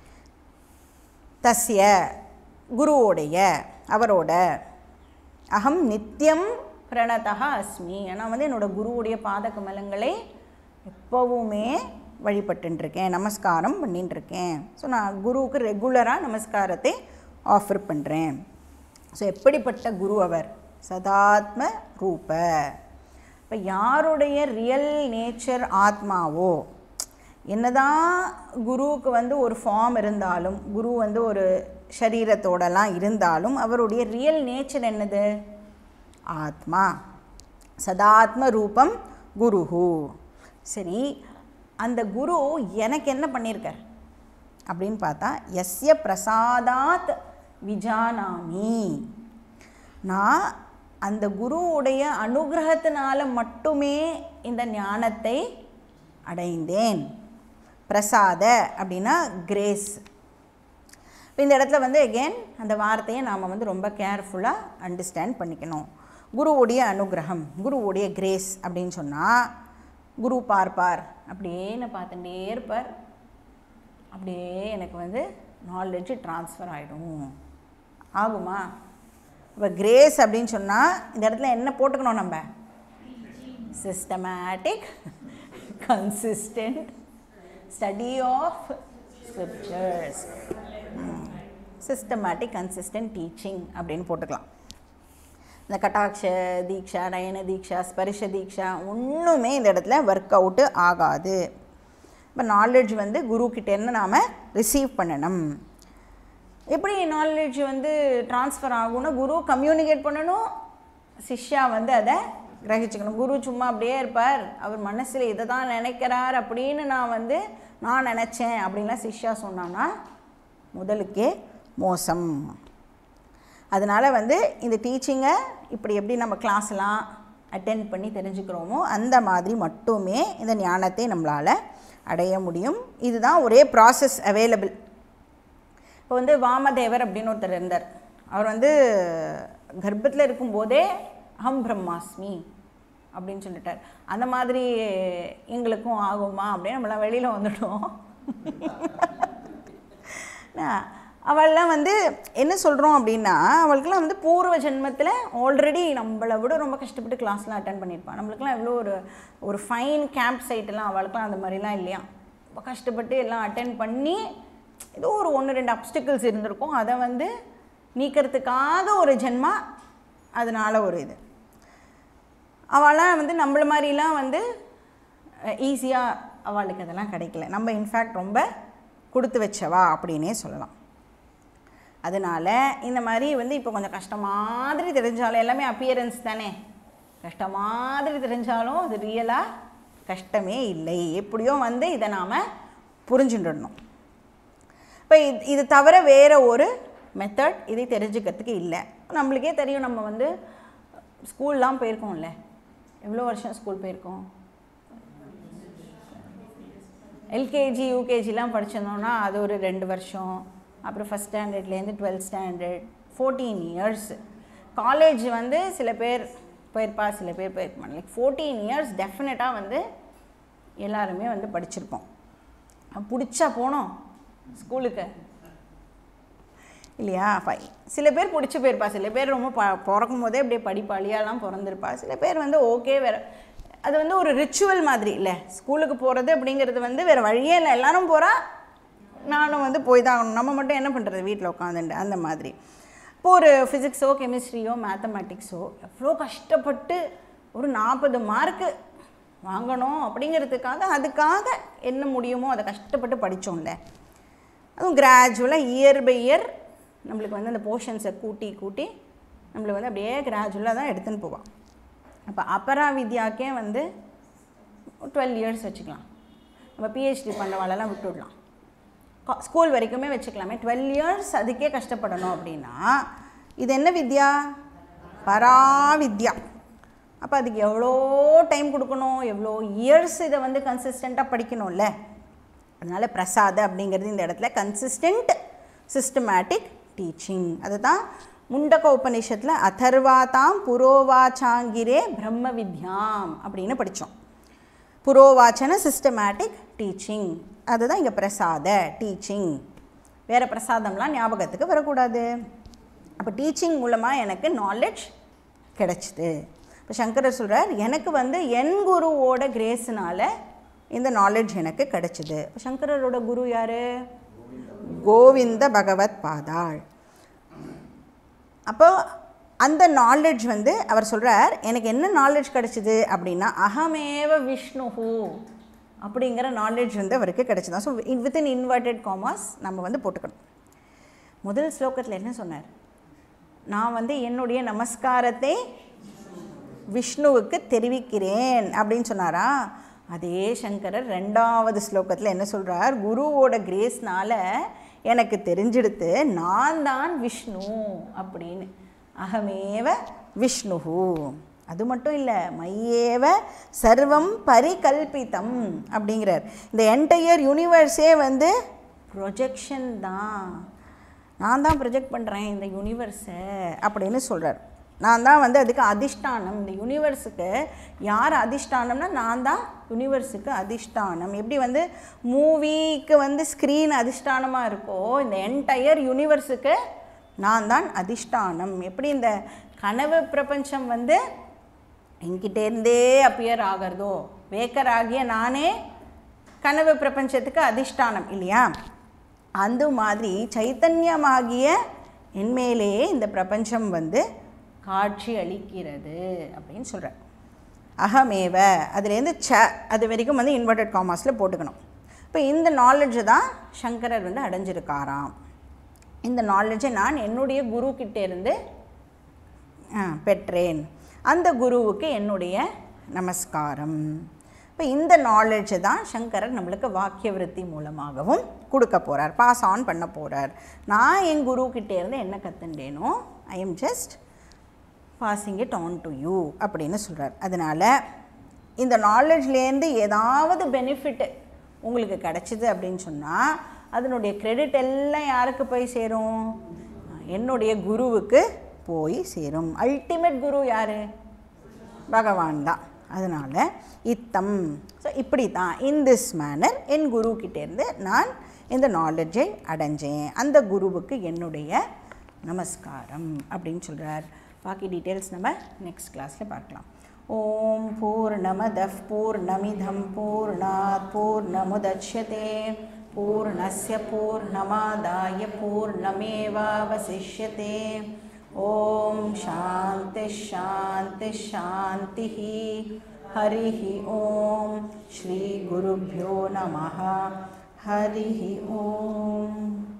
தஸ்ய குருவோடைய அவரோட அகம் நித்தியம் பிரணதா அஸ்மி நான் வந்து என்னோடய குருவுடைய பாத கமலங்களை எப்போவுமே வழிபட்டுருக்கேன் நமஸ்காரம் பண்ணிட்டுருக்கேன் ஸோ நான் குருவுக்கு ரெகுலராக நமஸ்காரத்தை ஆஃபர் பண்ணுறேன் ஸோ எப்படிப்பட்ட குரு அவர் சதாத்ம ரூப இப்போ யாருடைய ரியல் நேச்சர் ஆத்மாவோ என்னதான் குருவுக்கு வந்து ஒரு ஃபார்ம் இருந்தாலும் குரு வந்து ஒரு சரீரத்தோடலாம் இருந்தாலும் அவருடைய ரியல் நேச்சர் என்னது ஆத்மா சதாத்ம ரூபம் குருஹு சரி அந்த குரு எனக்கு என்ன பண்ணியிருக்கார் அப்படின்னு பார்த்தா எஸ்ய பிரசாதாத் விஜானாமி நான் அந்த குருவுடைய அனுகிரகத்தினால மட்டுமே இந்த ஞானத்தை அடைந்தேன் பிரசாத அப்படின்னா கிரேஸ் இப்போ இந்த இடத்துல வந்து எகெயின் அந்த வார்த்தையை நாம் வந்து ரொம்ப கேர்ஃபுல்லாக அண்டர்ஸ்டாண்ட் பண்ணிக்கணும் குருவுடைய அனுகிரகம் குருவுடைய கிரேஸ் அப்படின்னு சொன்னால் குரு பார்ப்பார் அப்படியே நான் பார்த்துட்டே இருப்பார் அப்படியே எனக்கு வந்து நாலேஜ் ட்ரான்ஸ்ஃபர் ஆகிடும் ஆகுமா இப்போ கிரேஸ் அப்படின்னு சொன்னால் இந்த இடத்துல என்ன போட்டுக்கணும் நம்ம systematic consistent study of scriptures systematic consistent teaching அப்படின்னு போட்டுக்கலாம் இந்த கட்டாட்ச தீக்ஷா நயன தீக்ஷா ஸ்பரிஷ தீக்ஷா ஒன்றுமே இந்த இடத்துல ஒர்க் அவுட்டு ஆகாது இப்போ நாலேஜ் வந்து குருக்கிட்டேருந்து நாம் ரிசீவ் பண்ணணும் எப்படி நாலேஜ் வந்து ட்ரான்ஸ்ஃபர் ஆகும்னா குரு கம்யூனிகேட் பண்ணணும் சிஷ்யா வந்து அதை கிரகிச்சுக்கணும் குரு சும்மா அப்படியே இருப்பார் அவர் மனசில் இதை தான் நினைக்கிறார் அப்படின்னு நான் வந்து நான் நினச்சேன் அப்படின்லாம் சிஷ்யா சொன்னான்னா முதலுக்கே மோசம் அதனால் வந்து இந்த டீச்சிங்கை இப்படி எப்படி நம்ம கிளாஸ்லாம் அட்டென்ட் பண்ணி தெரிஞ்சுக்கிறோமோ அந்த மாதிரி மட்டுமே இந்த ஞானத்தை நம்மளால் அடைய முடியும் இதுதான் ஒரே ப்ராசஸ் அவைலபிள் இப்போ வந்து வாமதேவர் அப்படின்னு ஒருத்தர் இருந்தார் அவர் வந்து கர்ப்பத்தில் இருக்கும்போதே அகம் பிரம்மாஸ்மி அப்படின்னு சொல்லிட்டார் அந்த மாதிரி எங்களுக்கும் ஆகுமா அப்படின்னு நம்மளாம் வெளியில் வந்துட்டோம் நான் அவள்லாம் வந்து என்ன சொல்கிறோம் அப்படின்னா அவளுக்கெல்லாம் வந்து பூர்வ ஜென்மத்தில் ஆல்ரெடி நம்மளை விட ரொம்ப கஷ்டப்பட்டு கிளாஸ்லாம் அட்டன் பண்ணியிருப்பான் நம்மளுக்குலாம் எவ்வளோ ஒரு ஒரு ஃபைன் கேம்ப் சைட்டெல்லாம் அவளுக்குலாம் அந்த மாதிரிலாம் இல்லையா ரொம்ப கஷ்டப்பட்டு எல்லாம் அட்டன் பண்ணி ஏதோ ஒரு ஒன்று ரெண்டு அப்டிக்கல்ஸ் இருந்திருக்கும் அதை வந்து நீக்கிறதுக்காக ஒரு ஜென்மா அதனால ஒரு இது அவளாம் வந்து நம்மள மாதிரிலாம் வந்து ஈஸியாக அவளுக்கு அதெல்லாம் கிடைக்கல நம்ம இன்ஃபேக்ட் ரொம்ப கொடுத்து வச்சவா அப்படின்னே சொல்லலாம் அதனால் இந்த மாதிரி வந்து இப்போ கொஞ்சம் கஷ்டம் மாதிரி தெரிஞ்சாலும் எல்லாமே அப்பியரன்ஸ் தானே கஷ்டம் மாதிரி தெரிஞ்சாலும் அது ரியலாக கஷ்டமே இல்லை எப்படியோ வந்து இதை நாம் புரிஞ்சுட்டுடணும் இப்போ இது இது தவிர வேறு ஒரு மெத்தட் இதை தெரிஞ்சுக்கிறதுக்கு இல்லை நம்மளுக்கே தெரியும் நம்ம வந்து ஸ்கூல்லாம் போயிருக்கோம்ல எவ்வளோ வருஷம் ஸ்கூல் போயிருக்கோம் எல்கேஜி யூகேஜிலாம் படிச்சிருந்தோம்னா அது ஒரு ரெண்டு வருஷம் அப்புறம் ஃபஸ்ட் ஸ்டாண்டர்ட்லேருந்து twelfth standard fourteen years college வந்து சில பேர் போயிருப்பா சில பேர் போயிருக்க மாட்டாங்க லைக் ஃபோர்டீன் இயர்ஸ் டெஃபினட்டாக வந்து எல்லாருமே வந்து படிச்சிருப்போம் பிடிச்சா போனோம் ஸ்கூலுக்கு இல்லையா ஃபை சில பேர் பிடிச்சி போயிருப்பா சில பேர் ரொம்ப ப பிறக்கும் போதே அப்படியே படிப்பாளியாலாம் பிறந்திருப்பா சில பேர் வந்து ஓகே வேறு அது வந்து ஒரு ரிச்சுவல் மாதிரி இல்லை ஸ்கூலுக்கு போகிறது அப்படிங்கிறது வந்து வேறு வழியே இல்லை எல்லாரும் போகிறா நானும் வந்து போய் தான் ஆகணும் நம்ம மட்டும் என்ன பண்ணுறது வீட்டில் உட்காந்துட்டு அந்த மாதிரி இப்போ ஒரு ஃபிசிக்ஸோ கெமிஸ்ட்ரியோ மேத்தமேட்டிக்ஸோ எவ்வளோ கஷ்டப்பட்டு ஒரு நாற்பது மார்க்கு வாங்கணும் அப்படிங்கிறதுக்காக அதுக்காக என்ன முடியுமோ அதை கஷ்டப்பட்டு படித்தோம்ல அதுவும் கிராஜுவலாக இயர் பை இயர் நம்மளுக்கு வந்து அந்த போர்ஷன்ஸை கூட்டி கூட்டி நம்மளுக்கு வந்து அப்படியே கிராஜுவலாக தான் எடுத்துன்னு போவான் அப்போ அபரா வித்யாக்கே வந்து டுவெல் இயர்ஸ் வச்சுக்கலாம் நம்ம பிஹெச்டி பண்ணவாளெல்லாம் விட்டுடலாம் ஸ்கூல் வரைக்குமே வச்சுக்கலாமே டுவெல் இயர்ஸ் அதுக்கே கஷ்டப்படணும் அப்படின்னா இது என்ன வித்யா பராவித்யா அப்போ அதுக்கு எவ்வளோ டைம் கொடுக்கணும் எவ்வளோ இயர்ஸ் இதை வந்து கன்சிஸ்டண்ட்டாக படிக்கணும்ல அதனால் பிரசாத அப்படிங்கிறது இந்த இடத்துல கன்சிஸ்டன்ட் சிஸ்டமேட்டிக் டீச்சிங் அதுதான் முண்டக உபநிஷத்தில் அதர்வாதாம் புரோவாச்சாங்கிரே பிரம்ம வித்யாம் அப்படின்னு படித்தோம் புரோவாச்சன சிஸ்டமேட்டிக் டீச்சிங் அதுதான் இங்கே பிரசாத டீச்சிங் வேறு பிரசாதம்லாம் ஞாபகத்துக்கு வரக்கூடாது அப்போ டீச்சிங் மூலமாக எனக்கு நாலேஜ் கிடச்சிது இப்போ சங்கரர் சொல்கிறார் எனக்கு வந்து என் குருவோட கிரேஸ்னால இந்த நாலேஜ் எனக்கு கிடச்சிது சங்கரரோட குரு யார் கோவிந்த பகவத் பாதாள் அப்போ அந்த நாலேஜ் வந்து அவர் சொல்கிறார் எனக்கு என்ன நாலேஜ் கிடச்சிது அப்படின்னா அகமேவ விஷ்ணுஹு அப்படிங்கிற நாலேஜ் வந்து அவருக்கு கிடச்சிதான் ஸோ வித்தின் இன்வெர்டட் காமர்ஸ் நம்ம வந்து போட்டுக்கணும் முதல் ஸ்லோகத்தில் என்ன சொன்னார் நான் வந்து என்னுடைய நமஸ்காரத்தை விஷ்ணுவுக்கு தெரிவிக்கிறேன் அப்படின்னு சொன்னாரா அதே சங்கரர் ரெண்டாவது ஸ்லோகத்தில் என்ன சொல்கிறார் குருவோட கிரேஸ்னால எனக்கு தெரிஞ்செடுத்து நான் தான் விஷ்ணு அப்படின்னு அகமேவ விஷ்ணுஹு அது மட்டும் இல்லை மையேவ சர்வம் பரிகல்பிதம் அப்படிங்கிறார் இந்த என்டையர் யூனிவர்ஸே வந்து ப்ரொஜெக்ஷன் தான் நான் தான் ப்ரொஜெக்ட் பண்ணுறேன் இந்த யூனிவர்ஸை அப்படின்னு சொல்கிறார் நான் தான் வந்து அதுக்கு அதிஷ்டானம் இந்த யூனிவர்ஸுக்கு யார் அதிஷ்டானம்னா நான் தான் யூனிவர்ஸுக்கு அதிஷ்டானம் எப்படி வந்து மூவிக்கு வந்து ஸ்க்ரீன் அதிஷ்டானமாக இருக்கோ இந்த என்டையர் யூனிவர்ஸுக்கு நான் தான் அதிஷ்டானம் எப்படி இந்த கனவு பிரபஞ்சம் வந்து என்கிட்டேருந்தே அப்பியர் ஆகிறதோ வேக்கர் ஆகிய நானே கனவு பிரபஞ்சத்துக்கு அதிஷ்டானம் இல்லையா அந்த மாதிரி சைத்தன்யமாகிய என்மேலே இந்த பிரபஞ்சம் வந்து காட்சி அளிக்கிறது அப்படின்னு சொல்கிறார் அகமேவ அதுலேருந்து ச அது வரைக்கும் வந்து இன்வெர்டட் காமர்ஸில் போட்டுக்கணும் இப்போ இந்த நாலேஜை தான் சங்கரர் வந்து அடைஞ்சிருக்காராம் இந்த நாலேஜை நான் என்னுடைய குரு கிட்டேருந்து பெற்றேன் அந்த குருவுக்கு என்னுடைய நமஸ்காரம் இப்போ இந்த நாலேஜை தான் சங்கரர் நம்மளுக்கு வாக்கிய விருத்தி மூலமாகவும் கொடுக்க போகிறார் பாஸ் ஆன் பண்ண போகிறார் நான் என் குரு கிட்டேருந்து என்ன கற்றுண்டேனோ I am just passing it on to you அப்படின்னு சொல்கிறார் அதனால் இந்த நாலேஜ்லேருந்து ஏதாவது பெனிஃபிட்டு உங்களுக்கு கிடச்சிது அப்படின்னு சொன்னால் அதனுடைய கிரெடிட் எல்லாம் யாருக்கு போய் சேரும் என்னுடைய குருவுக்கு போய் சேரும் அல்டிமேட் குரு யார் பகவான் தான் அதனால் இத்தம் ஸோ இப்படி தான் இன் திஸ் மேனர் என் குரு கிட்டேருந்து நான் இந்த நாலேஜை அடைஞ்சேன் அந்த குருவுக்கு என்னுடைய நமஸ்காரம் அப்படின்னு சொல்கிறார் பாக்கி டீட்டெயில்ஸ் நம்ம நெக்ஸ்ட் கிளாஸில் பார்க்கலாம் ஓம் பூர்ணமதः பூர்ணமிதம் பூர்ணாத் பூர்ணமுதட்சதே பூர்ணஸ்ய பூர்ணமாதாய பூர்ணமேவாவசிஷ்யते ॐ शान्तिः शान्तिः शान्तिः हरिः ॐ श्रीगुरुभ्यो नमः हरिः ॐ